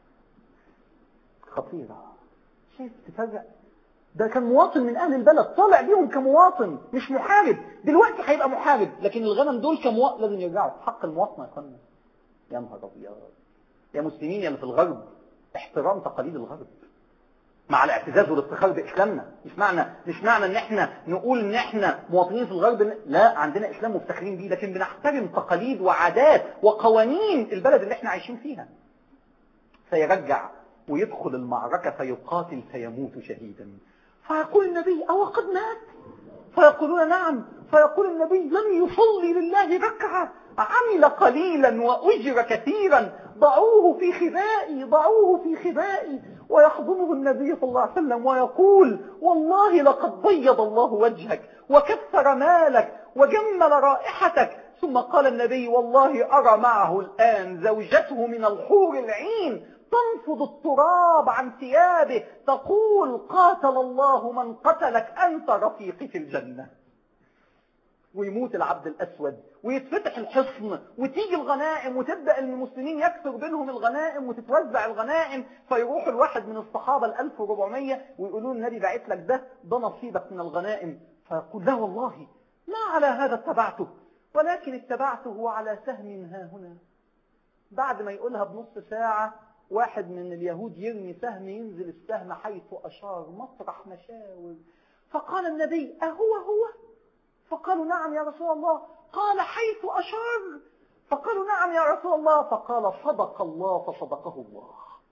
S1: خطيرة شايف تفرق ده كان مواطن من أهل البلد طالع بيهم كمواطن مش محارب دلوقتي هيبقى محارب لكن الغنم دول كمواطن لازم يرجعوا حق المواطنة يا فندم يا نهار أبيض يا مسلمين يا اللي في الغرب احترام تقاليد الغرب مع الاعتزاز والافتخار بإسلامنا مش معنى مش معنى ان احنا نقول ان احنا مواطنين في الغرب لا عندنا اسلام مفتخرين بيه لكن بنحترم تقاليد وعادات وقوانين البلد اللي احنا عايشين فيها فيرجع ويدخل المعركة فيقاتل فيموت شهيدا فيقول النبي أو قد مات فيقولون نعم فيقول النبي لم يصلي لله ركعة عمل قليلا وأجر كثيرا ضعوه في خبائي ضعوه في خبائي ويحضنه النبي صلى الله عليه وسلم ويقول والله لقد بيض الله وجهك وكثر مالك وجمل رائحتك ثم قال النبي والله أرى معه الآن زوجته من الحور العين تنفض التراب عن ثيابه تقول قاتل الله من قتلك أنت رفيقي في الجنة ويموت العبد الأسود ويتفتح الحصن وتيجي الغنائم وتبدأ المسلمين يكثر بينهم الغنائم وتتوزع الغنائم فيروح الواحد من الصحابة ال 1400 ويقولوا النبي بعت لك ده ده نصيبك من الغنائم فيقول لا والله ما على هذا اتبعته ولكن اتبعته على سهم ها هنا بعد ما يقولها بنص ساعة واحد من اليهود يرمي سهم ينزل السهم حيث أشار مطرح مشاور فقال النبي أهو هو فقالوا نعم يا رسول الله قال حيث أشار فقالوا نعم يا رسول الله فقال صدق الله فصدقه الله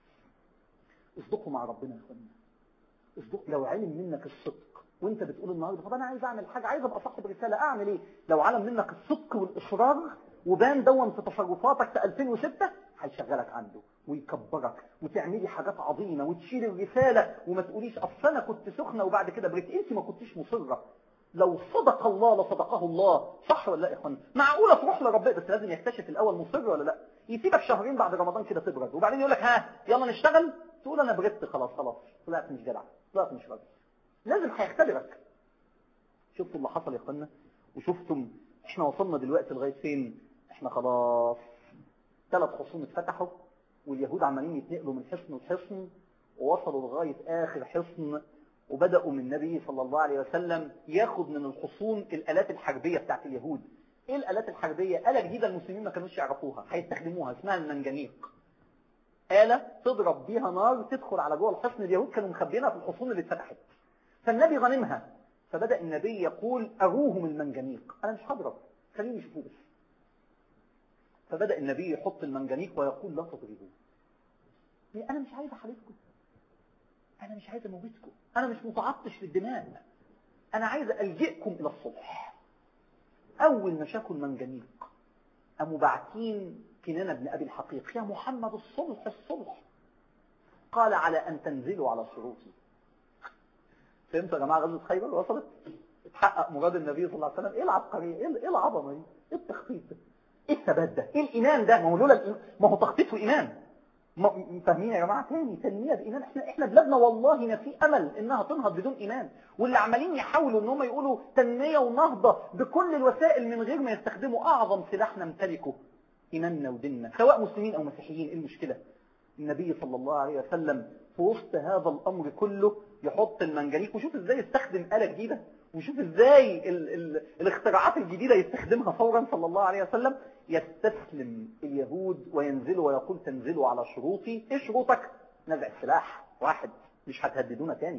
S1: اصدقوا مع ربنا يا اخوانا اصدق لو علم منك الصدق وانت بتقول النهارده طب انا عايز اعمل حاجه عايز ابقى صاحب رساله اعمل ايه لو علم منك الصدق والاصرار وبان دون في تصرفاتك في 2006 هيشغلك عنده ويكبرك وتعملي حاجات عظيمه وتشيل الرساله وما تقوليش اصل انا كنت سخنه وبعد كده بريت انت ما كنتيش مصره لو صدق الله لصدقه الله صح ولا لا يا اخوانا معقوله تروح لربنا بس لازم يكتشف الاول مصر ولا لا يسيبك شهرين بعد رمضان كده تبرد وبعدين يقول لك ها يلا نشتغل تقول انا بردت خلاص خلاص طلعت مش جدع طلعت مش راجل لازم هيختبرك شفتوا اللي حصل يا اخوانا وشفتم احنا وصلنا دلوقتي لغايه فين احنا خلاص ثلاث خصوم اتفتحوا واليهود عمالين يتنقلوا من حصن لحصن ووصلوا لغايه اخر حصن وبدأوا من النبي صلى الله عليه وسلم ياخد من الحصون الآلات الحربية بتاعت اليهود ايه الآلات الحربية آلة جديدة المسلمين ما كانوش يعرفوها هيستخدموها اسمها المنجنيق آلة تضرب بيها نار تدخل على جوه الحصن اليهود كانوا مخبينها في الحصون اللي اتفتحت فالنبي غنمها فبدأ النبي يقول أروهم المنجنيق أنا مش هضرب خليهم يشوفوه بس فبدأ النبي يحط المنجنيق ويقول لا تضربوه أنا مش عايز أحاربكم أنا مش عايز أموتكم أنا مش متعطش للدماء أنا عايز ألجئكم إلى الصلح أول ما شافوا المنجنيق قاموا باعتين كنانة بن أبي الحقيق يا محمد الصلح الصلح قال على أن تنزلوا على شروطي فهمتوا يا جماعة غزوة خيبر وصلت اتحقق مراد النبي صلى الله عليه وسلم ايه العبقرية ايه العظمة دي ايه التخطيط ده ايه الثبات ده ايه الايمان ده ما هو لولا ما هو تخطيط وايمان فاهمين يا جماعة تاني تنمية بإيمان احنا احنا بلادنا والله ما في امل انها تنهض بدون ايمان واللي عمالين يحاولوا ان هم يقولوا تنمية ونهضة بكل الوسائل من غير ما يستخدموا اعظم سلاح نمتلكه ايماننا وديننا سواء مسلمين او مسيحيين ايه المشكلة النبي صلى الله عليه وسلم في وسط هذا الامر كله يحط المنجنيق وشوف ازاي يستخدم آلة جديدة وشوف ازاي ال ال الاختراعات الجديدة يستخدمها فورا صلى الله عليه وسلم يستسلم اليهود وينزلوا ويقول تنزلوا على شروطي ايه شروطك نزع السلاح واحد مش هتهددونا تاني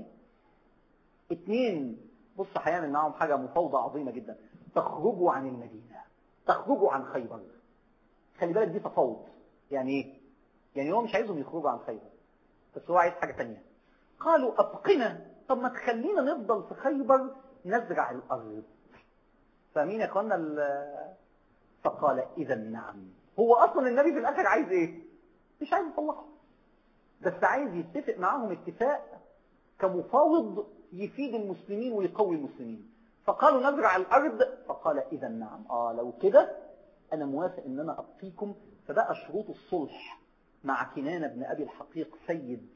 S1: اتنين بص هيعمل معاهم حاجة مفاوضة عظيمة جدا تخرجوا عن المدينة تخرجوا عن خيبر خلي بالك دي تفاوض يعني ايه يعني هو مش عايزهم يخرجوا عن خيبر بس هو عايز حاجة تانية قالوا أبقنا طب ما تخلينا نفضل في خيبر نزرع الأرض فاهمين يا اخوانا فقال إذا نعم هو أصلا النبي في الآخر عايز إيه مش عايز يطلقه بس عايز يتفق معاهم اتفاق كمفاوض يفيد المسلمين ويقوي المسلمين فقالوا نزرع الأرض فقال إذا نعم آه لو كده أنا موافق إن أنا أبقيكم فبقى شروط الصلح مع كنانة بن أبي الحقيق سيد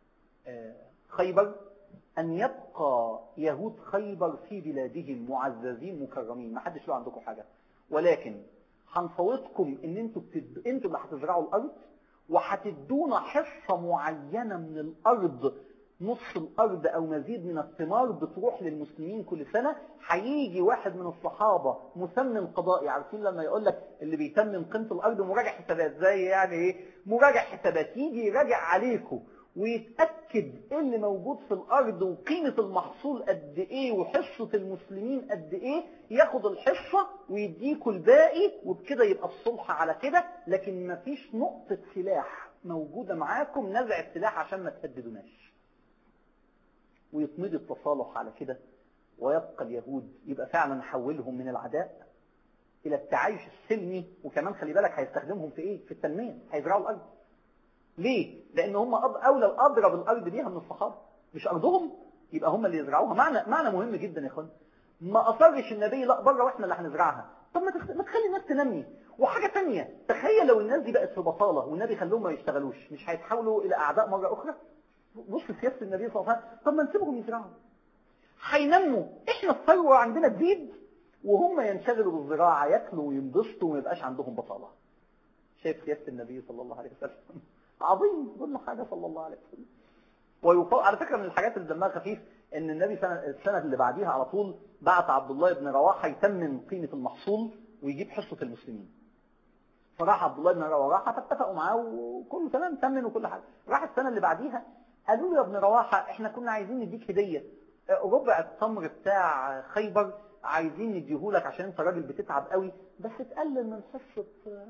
S1: خيبر أن يبقى يهود خيبر في بلادهم معززين مكرمين ما حدش له عندكم حاجة ولكن هنفوضكم ان انتوا بتد... انتوا اللي هتزرعوا الارض وهتدونا حصة معينة من الارض نص الارض او مزيد من الثمار بتروح للمسلمين كل سنة هيجي واحد من الصحابة مسمن قضائي عارفين لما يقول لك اللي بيتمم قيمة الارض مراجع حسابات زي يعني ايه مراجع حسابات يجي يراجع عليكم ويتأكد ايه اللي موجود في الارض وقيمة المحصول قد ايه وحصة المسلمين قد ايه ياخد الحصة ويديكوا الباقي وبكده يبقى الصلح على كده لكن مفيش نقطة سلاح موجودة معاكم نزع السلاح عشان ما تهددوناش ويطمد التصالح على كده ويبقى اليهود يبقى فعلا حولهم من العداء الى التعايش السلمي وكمان خلي بالك هيستخدمهم في ايه في التنمية هيزرعوا الارض ليه؟ لأن هم أولى الأضرب الأرض بيها من الصحابة مش أرضهم يبقى هم اللي يزرعوها معنى معنى مهم جدا يا اخوان ما أصرش النبي لا بره وإحنا اللي هنزرعها طب ما, تخ... ما تخلي الناس تنمي وحاجة تانية تخيل لو الناس دي بقت في بطالة والنبي خلوهم ما يشتغلوش مش هيتحولوا إلى أعداء مرة أخرى بص سياسة النبي صلى الله عليه وسلم طب ما نسيبهم يزرعوا هينموا إحنا الثروة عندنا تزيد وهم ينشغلوا بالزراعة ياكلوا وينبسطوا وما يبقاش عندهم بطالة شايف سياسة النبي صلى الله عليه وسلم عظيم كل حاجة صلى الله عليه وسلم ويفوق على فكرة من الحاجات اللي دمها خفيف ان النبي سنة السنة اللي بعديها على طول بعت عبد الله بن رواحة يتمم قيمة المحصول ويجيب حصة المسلمين فراح عبد الله بن رواحة فاتفقوا معاه وكله تمام تمن وكل حاجة راح السنة اللي بعديها قالوا له يا ابن رواحة احنا كنا عايزين نديك هدية ربع التمر بتاع خيبر عايزين نديهولك عشان انت راجل بتتعب قوي بس تقلل من حصة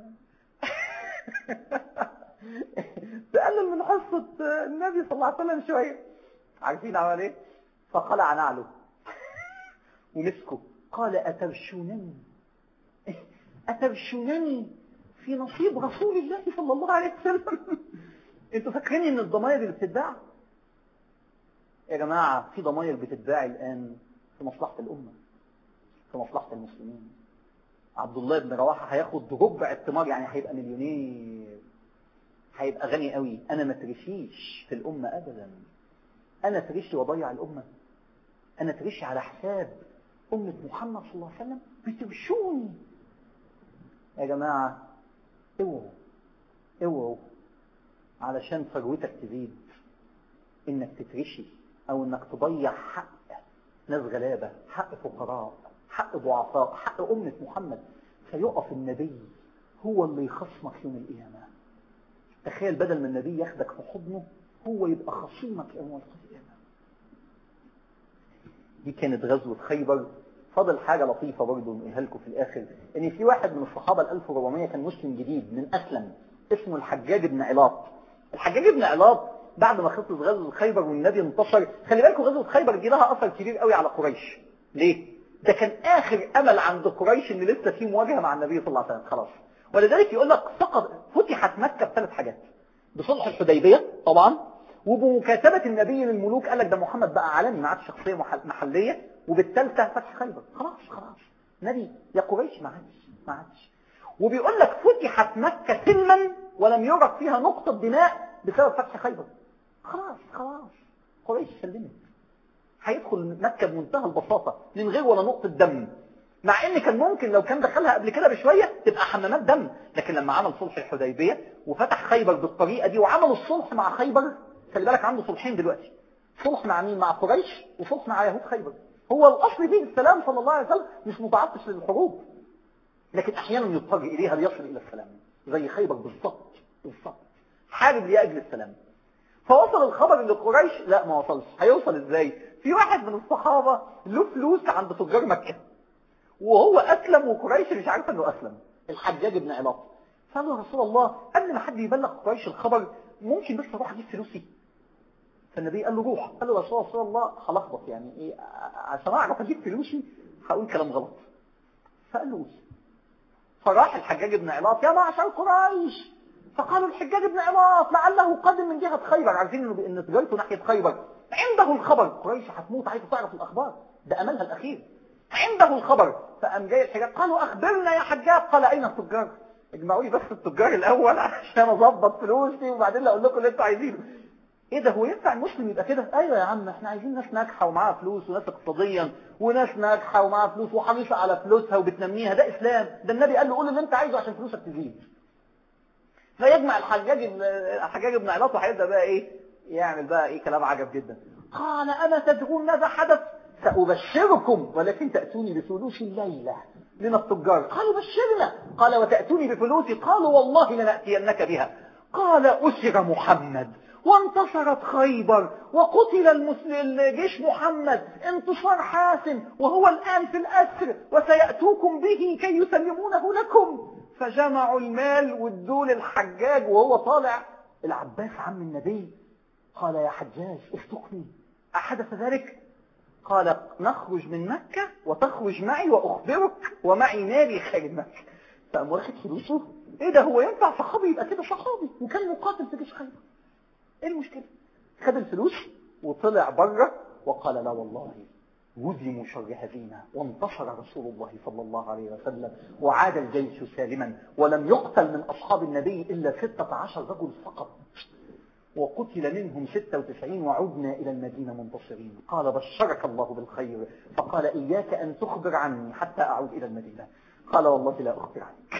S1: تقلل من حصة النبي صلى الله عليه وسلم شوية عارفين عمل ايه فخلع نعله ومسكه قال أترشونني أترشونني في نصيب رسول الله صلى الله عليه وسلم انتوا فاكرين ان الضماير اللي بتتباع يا جماعة في ضماير بتتباع الآن في مصلحة الأمة في مصلحة المسلمين عبد الله بن رواحة هياخد ربع الثمار يعني هيبقى مليونير هيبقى غني قوي انا ما ترشيش في الامة ابدا انا ترشي واضيع الامة انا ترشي على حساب امة محمد صلى الله عليه وسلم بترشوني يا جماعة اوعوا اوعوا علشان ثروتك تزيد انك تترشي او انك تضيع حق ناس غلابة حق فقراء حق ضعفاء حق امة محمد فيقف النبي هو اللي يخصمك يوم القيامة تخيل بدل ما النبي ياخدك في حضنه هو يبقى خصيمك يوم القيامة دي كانت غزوة خيبر فاضل حاجة لطيفة برضه نقولها لكم في الآخر إن في واحد من الصحابة ال 1400 كان مسلم جديد من أسلم اسمه الحجاج بن علاط الحجاج بن علاط بعد ما خلصت غزوة خيبر والنبي انتصر خلي بالكم غزوة خيبر دي لها أثر كبير قوي على قريش ليه؟ ده كان آخر أمل عند قريش إن لسه في مواجهة مع النبي صلى الله عليه وسلم خلاص ولذلك يقول لك فقط فتحت مكة بثلاث حاجات بصلح الحديبية طبعا وبمكاتبة النبي للملوك قال لك ده محمد بقى عالمي ما عادش شخصية محلية وبالثالثة فتح خيبر خلاص خلاص نبي يا قريش ما عادش ما عادش وبيقول لك فتحت مكة سلما ولم يرد فيها نقطة دماء بسبب فتح خيبر خلاص خلاص قريش سلمت هيدخل مكة بمنتهى البساطة من غير ولا نقطة دم مع ان كان ممكن لو كان دخلها قبل كده بشوية تبقى حمامات دم لكن لما عمل صلح الحديبية وفتح خيبر بالطريقة دي وعمل الصلح مع خيبر خلي بالك عنده صلحين دلوقتي صلح مع مين مع قريش وصلح مع يهود خيبر هو الاصل فيه السلام صلى الله عليه وسلم مش متعطش للحروب لكن احيانا يضطر اليها ليصل الى السلام زي خيبر بالظبط بالظبط حارب لاجل السلام فوصل الخبر لقريش لا ما وصلش هيوصل ازاي في واحد من الصحابة له فلوس عند تجار مكة وهو اسلم وقريش مش عارفه انه اسلم الحجاج بن علاط فقال له يا رسول الله قبل ما حد يبلغ قريش الخبر ممكن بس اروح اجيب فلوسي فالنبي قال له روح قال له يا رسول الله هلخبط يعني ايه عشان اعرف اجيب فلوسي هقول كلام غلط فقال له فراح الحجاج بن علاط يا معشر قريش فقالوا الحجاج بن علاط لعله قادم من جهة خيبر عارفين انه ان تجارته ناحية خيبر عنده الخبر قريش هتموت عايزه تعرف الاخبار ده املها الاخير عنده الخبر فقام جاي الحجاج قالوا اخبرنا يا حجاج قال اين التجار اجمعوا لي بس التجار الاول عشان اظبط فلوسي وبعدين اقول لكم اللي انتوا عايزينه ايه ده هو ينفع المسلم يبقى كده ايوه يا عم احنا عايزين ناس ناجحه ومعاها فلوس وناس اقتصاديا وناس ناجحه ومعاها فلوس وحريصه على فلوسها وبتنميها ده اسلام ده النبي قال له قول اللي انت عايزه عشان فلوسك تزيد فيجمع الحجاج الحجاج بن علاط وهيبدا بقى ايه يعمل بقى ايه كلام عجب جدا قال اما تدرون ماذا حدث سأبشركم ولكن تأتوني بفلوس الليلة من التجار قالوا بشرنا قال وتأتوني بفلوسي قالوا والله لنأتينك بها قال أسر محمد وانتصرت خيبر وقتل المسلم جيش محمد انتصار حاسم وهو الآن في الأسر وسيأتوكم به كي يسلمونه لكم فجمعوا المال وادوا للحجاج وهو طالع العباس عم النبي قال يا حجاج اصدقني أحدث ذلك قال نخرج من مكة وتخرج معي وأخبرك ومعي مالي خارج مكة فقام واخد فلوسه ايه ده هو ينفع صحابي يبقى كده صحابي وكان مقاتل في جيش خيبر ايه المشكلة خد الفلوس وطلع بره وقال لا والله هزموا شر هزيمة وانتصر رسول الله صلى الله عليه وسلم وعاد الجيش سالما ولم يقتل من أصحاب النبي إلا 16 رجل فقط وقتل منهم 96 وعدنا إلى المدينة منتصرين قال بشرك الله بالخير فقال إياك أن تخبر عني حتى أعود إلى المدينة قال والله لا أخبر عنك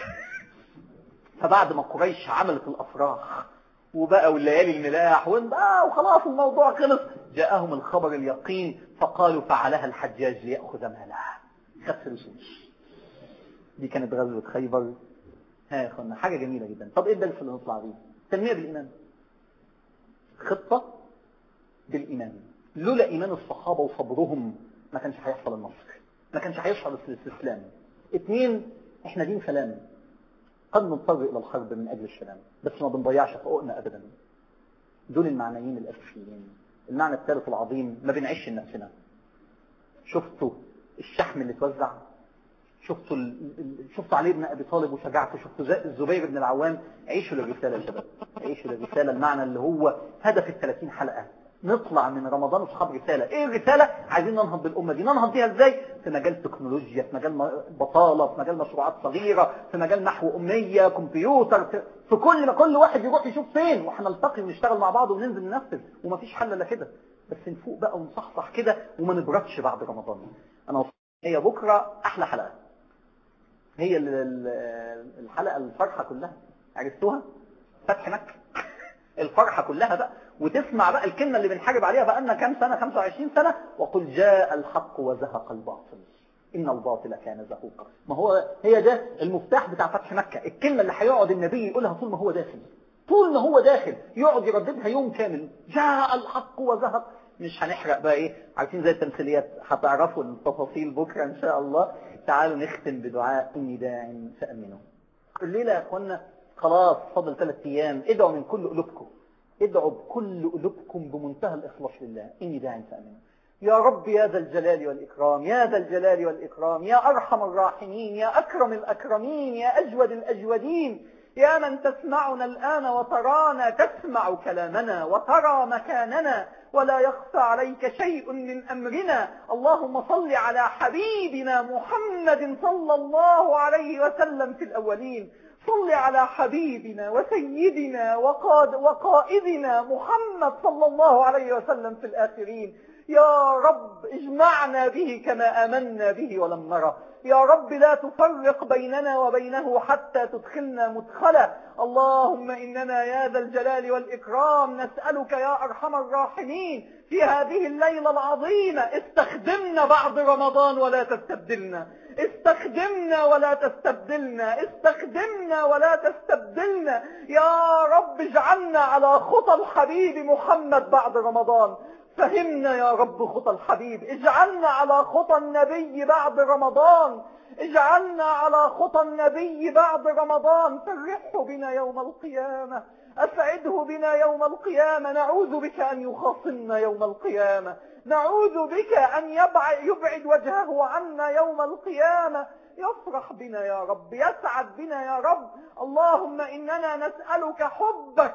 S1: فبعد ما قريش عملت الأفراح وبقى والليالي الملاح وبقى وخلاص الموضوع خلص جاءهم الخبر اليقين فقالوا فعلها الحجاج ليأخذ مالها خد فلوسه دي كانت غزوة خيبر ها يا اخوانا حاجة جميلة جدا طب ايه الدرس اللي نطلع بيه تنمية بالإيمان خطة بالإيمان لولا إيمان الصحابة وصبرهم ما كانش هيحصل النصر ما كانش هيحصل الاستسلام اثنين احنا دين سلام قد نضطر إلى الحرب من أجل السلام بس ما بنضيعش حقوقنا أبدا دول المعنيين الأساسيين المعنى الثالث العظيم ما بنعيش لنفسنا شفتوا الشحم اللي اتوزع شفتوا ال... شفتوا علي بن ابي طالب وشجاعته شفتوا الزبير بن العوام عيشوا للرساله يا شباب عيشوا للرساله المعنى اللي هو هدف ال 30 حلقه نطلع من رمضان اصحاب رساله ايه الرساله عايزين ننهض بالامه دي ننهض بيها ازاي في مجال تكنولوجيا في مجال بطاله في مجال مشروعات صغيره في مجال نحو اميه كمبيوتر في, في كل ما كل واحد يروح يشوف فين واحنا نلتقي ونشتغل مع بعض وننزل ننفذ ومفيش حل الا كده بس نفوق بقى ونصحصح كده وما نبردش بعد رمضان انا هي بكره احلى حلقه هي الحلقة الفرحة كلها عرفتوها فتح مكة الفرحة كلها بقى وتسمع بقى الكلمة اللي بنحارب عليها بقى لنا كام سنة 25 سنة وقل جاء الحق وزهق الباطل إن الباطل كان زهوقا ما هو هي ده المفتاح بتاع فتح مكة الكلمة اللي هيقعد النبي يقولها طول ما هو داخل طول ما هو داخل يقعد يرددها يوم كامل جاء الحق وزهق مش هنحرق بقى ايه عارفين زي التمثيليات هتعرفوا التفاصيل بكرة ان شاء الله تعالوا نختم بدعاء اني داع فامنوا الليلة يا اخوانا خلاص فضل ثلاث ايام ادعوا من كل قلوبكم ادعوا بكل قلوبكم بمنتهى الاخلاص لله اني داع فامنوا يا رب يا ذا الجلال والإكرام يا ذا الجلال والإكرام يا أرحم الراحمين يا أكرم الأكرمين يا أجود الأجودين يا من تسمعنا الآن وترانا تسمع كلامنا وترى مكاننا ولا يخفى عليك شيء من أمرنا اللهم صل على حبيبنا محمد صلى الله عليه وسلم في الأولين صل على حبيبنا وسيدنا وقاد وقائدنا محمد صلى الله عليه وسلم في الآخرين يا رب اجمعنا به كما آمنا به ولم نره يا رب لا تفرق بيننا وبينه حتى تدخلنا مدخلا اللهم إننا يا ذا الجلال والإكرام نسألك يا أرحم الراحمين في هذه الليلة العظيمة استخدمنا بعد رمضان ولا تستبدلنا استخدمنا ولا تستبدلنا استخدمنا ولا تستبدلنا يا رب اجعلنا على خطى الحبيب محمد بعد رمضان فهمنا يا رب خطى الحبيب اجعلنا على خطى النبي بعد رمضان اجعلنا على خطى النبي بعد رمضان فرحه بنا يوم القيامة أسعده بنا يوم القيامة نعوذ بك أن يخاصمنا يوم القيامة نعوذ بك أن يبعد, يبعد وجهه عنا يوم القيامة يفرح بنا يا رب يسعد بنا يا رب اللهم إننا نسألك حبك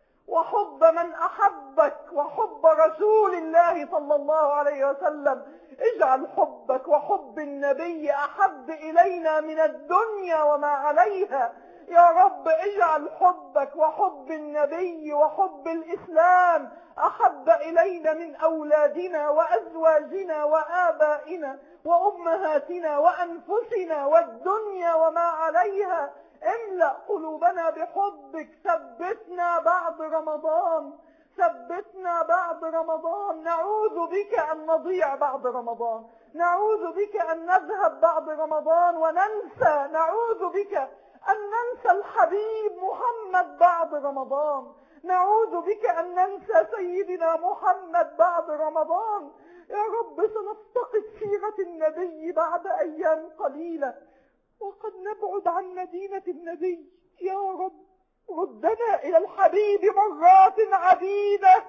S1: وحب من أحبك وحب رسول الله صلى الله عليه وسلم اجعل حبك وحب النبي أحب إلينا من الدنيا وما عليها يا رب اجعل حبك وحب النبي وحب الإسلام أحب إلينا من أولادنا وأزواجنا وآبائنا وأمهاتنا وأنفسنا والدنيا وما عليها املأ قلوبنا بحبك ثبتنا بعد رمضان ثبتنا بعد رمضان نعوذ بك أن نضيع بعد رمضان نعوذ بك أن نذهب بعد رمضان وننسى نعوذ بك أن ننسى الحبيب محمد بعد رمضان نعوذ بك أن ننسى سيدنا محمد بعد رمضان يا رب سنفتقد سيرة النبي بعد أيام قليلة وقد نبعد عن مدينة النبي يا رب ردنا إلى الحبيب مرات عديدة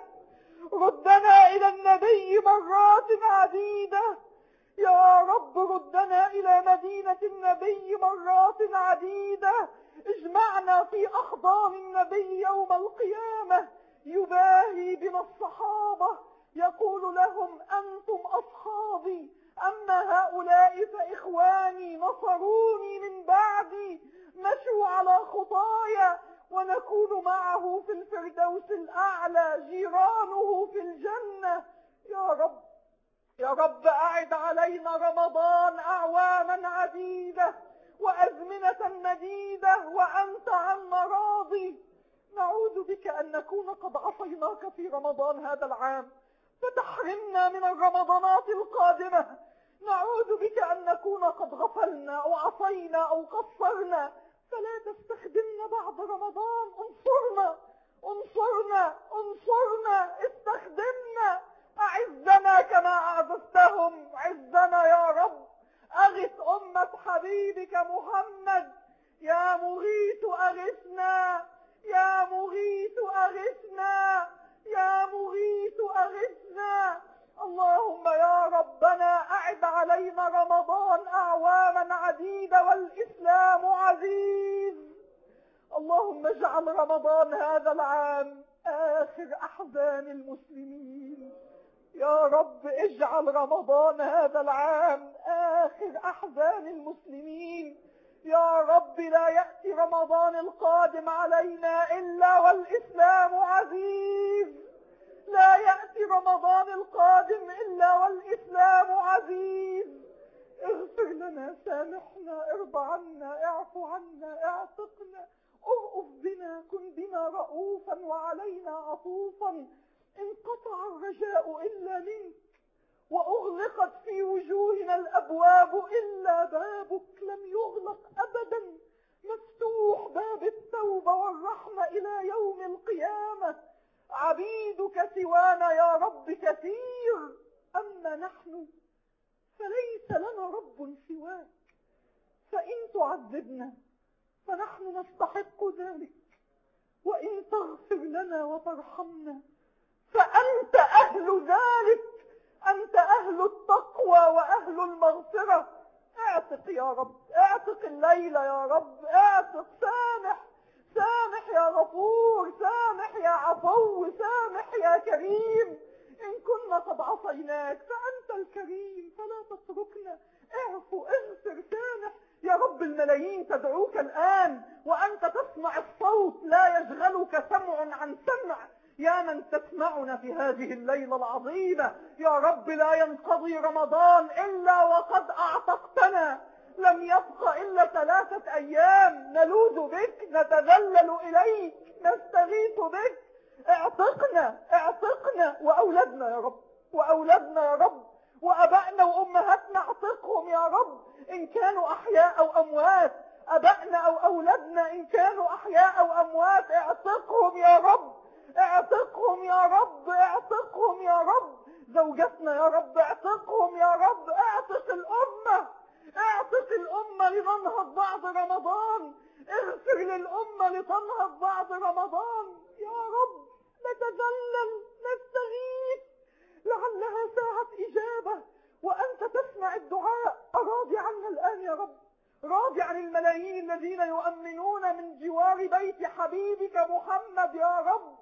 S1: ردنا إلى النبي مرات عديدة يا رب ردنا إلى مدينة النبي مرات عديدة اجمعنا في أحضان النبي يوم القيامة يباهي بنا الصحابة يقول لهم أنتم أصحابي أما هؤلاء فإخواني نصروني من بعدي مشوا على خطايا ونكون معه في الفردوس الأعلى جيرانه في الجنة يا رب يا رب أعد علينا رمضان أعواما عديدة وأزمنة مديدة وأنت عنا راضي نعوذ بك أن نكون قد عصيناك في رمضان هذا العام فتحرمنا من الرمضانات القادمة نعوذ بك أن نكون قد غفلنا أو عصينا أو قصرنا فلا تستخدمنا بعد رمضان انصرنا انصرنا انصرنا استخدمنا أعزنا كما أعززتهم عزنا يا رب أغث أمة حبيبك محمد يا مغيث أغثنا يا مغيث أغثنا يا مغيث أغثنا اللهم يا ربنا أعد علينا رمضان أعواما عديدة والإسلام عزيز اللهم اجعل رمضان هذا العام آخر أحزان المسلمين يا رب اجعل رمضان هذا العام آخر أحزان المسلمين يا رب لا يأتي رمضان القادم علينا إلا والإسلام عزيز لا يأتي رمضان القادم إلا والإسلام عزيز اغفر لنا سامحنا ارضى عنا اعفو عنا اعتقنا ارؤف بنا كن بنا رؤوفا وعلينا عطوفا انقطع الرجاء إلا منك وأغلقت في وجوهنا الأبواب إلا بابك لم يغلق أبدا مفتوح باب التوبة والرحمة إلى يوم القيامة
S2: عبيدك سوانا يا رب كثير أما نحن فليس لنا رب سواك فإن تعذبنا فنحن نستحق ذلك وإن تغفر لنا وترحمنا فأنت أهل ذلك أنت أهل التقوى وأهل المغفرة اعتق يا رب اعتق الليلة يا رب اعتق سامح سامح يا غفور سامح يا عفو سامح يا كريم إن كنا قد عصيناك فأنت الكريم فلا تتركنا اعفو اغفر سامح يا رب الملايين تدعوك الآن وأنت تسمع الصوت لا يشغلك سمع عن سمع يا من تسمعنا في هذه الليلة العظيمة يا رب لا ينقضي رمضان إلا وقد أعتقتنا لم يبق إلا ثلاثة أيام نلوذ بك نتذلل إليك نستغيث بك اعتقنا اعتقنا وأولادنا يا رب وأولادنا يا رب وأبائنا وأمهاتنا اعتقهم يا رب إن كانوا أحياء أو أموات أبائنا أو أولادنا إن كانوا أحياء أو أموات اعتقهم يا رب اعتقهم يا رب اعتقهم يا رب زوجتنا يا رب اعتقهم يا رب اعتق الأمة اعتق الأمة لننهض بعد رمضان اغفر للأمة لتنهض بعد رمضان يا رب نتذلل نستغيث لعلها ساعة إجابة وأنت تسمع الدعاء أراضي عنا الآن يا رب راضي عن الملايين الذين يؤمنون من جوار بيت حبيبك محمد يا رب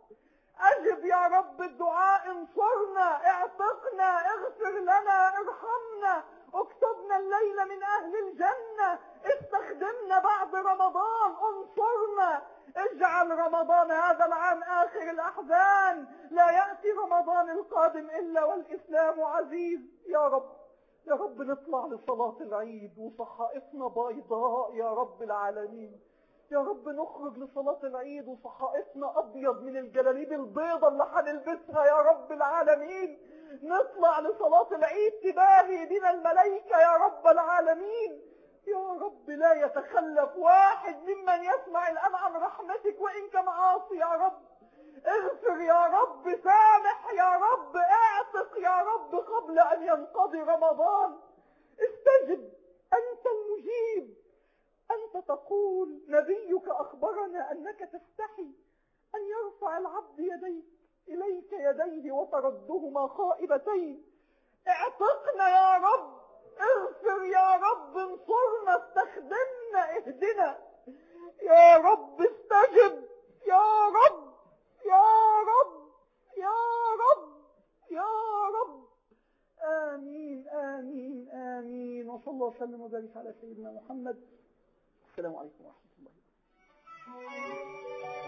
S2: أجب يا رب الدعاء انصرنا اعتقنا اغفر لنا ارحمنا اكتبنا الليلة من أهل الجنة استخدمنا بعد رمضان انصرنا اجعل رمضان هذا العام آخر الأحزان لا يأتي رمضان القادم إلا والإسلام عزيز يا رب يا رب نطلع لصلاة العيد وصحائفنا بيضاء يا رب العالمين يا رب نخرج لصلاة العيد وصحائفنا أبيض من الجلاليب البيضة اللي هنلبسها يا رب العالمين نطلع لصلاة العيد تباهي بنا الملائكة يا رب العالمين يا رب لا يتخلف واحد ممن يسمع الآن عن رحمتك وإن كان عاصي يا رب اغفر يا رب سامح يا رب اعتق يا رب قبل أن ينقضي رمضان استجب أنت المجيب أنت تقول نبيك أخبرنا أنك تستحي أن يرفع العبد يديك إليك يديه وتردهما خائبتين اعتقنا يا رب اغفر يا رب انصرنا استخدمنا اهدنا يا رب استجب يا رب يا رب يا رب يا رب آمين آمين آمين وصلى الله وسلم وبارك على سيدنا محمد السلام عليكم ورحمة الله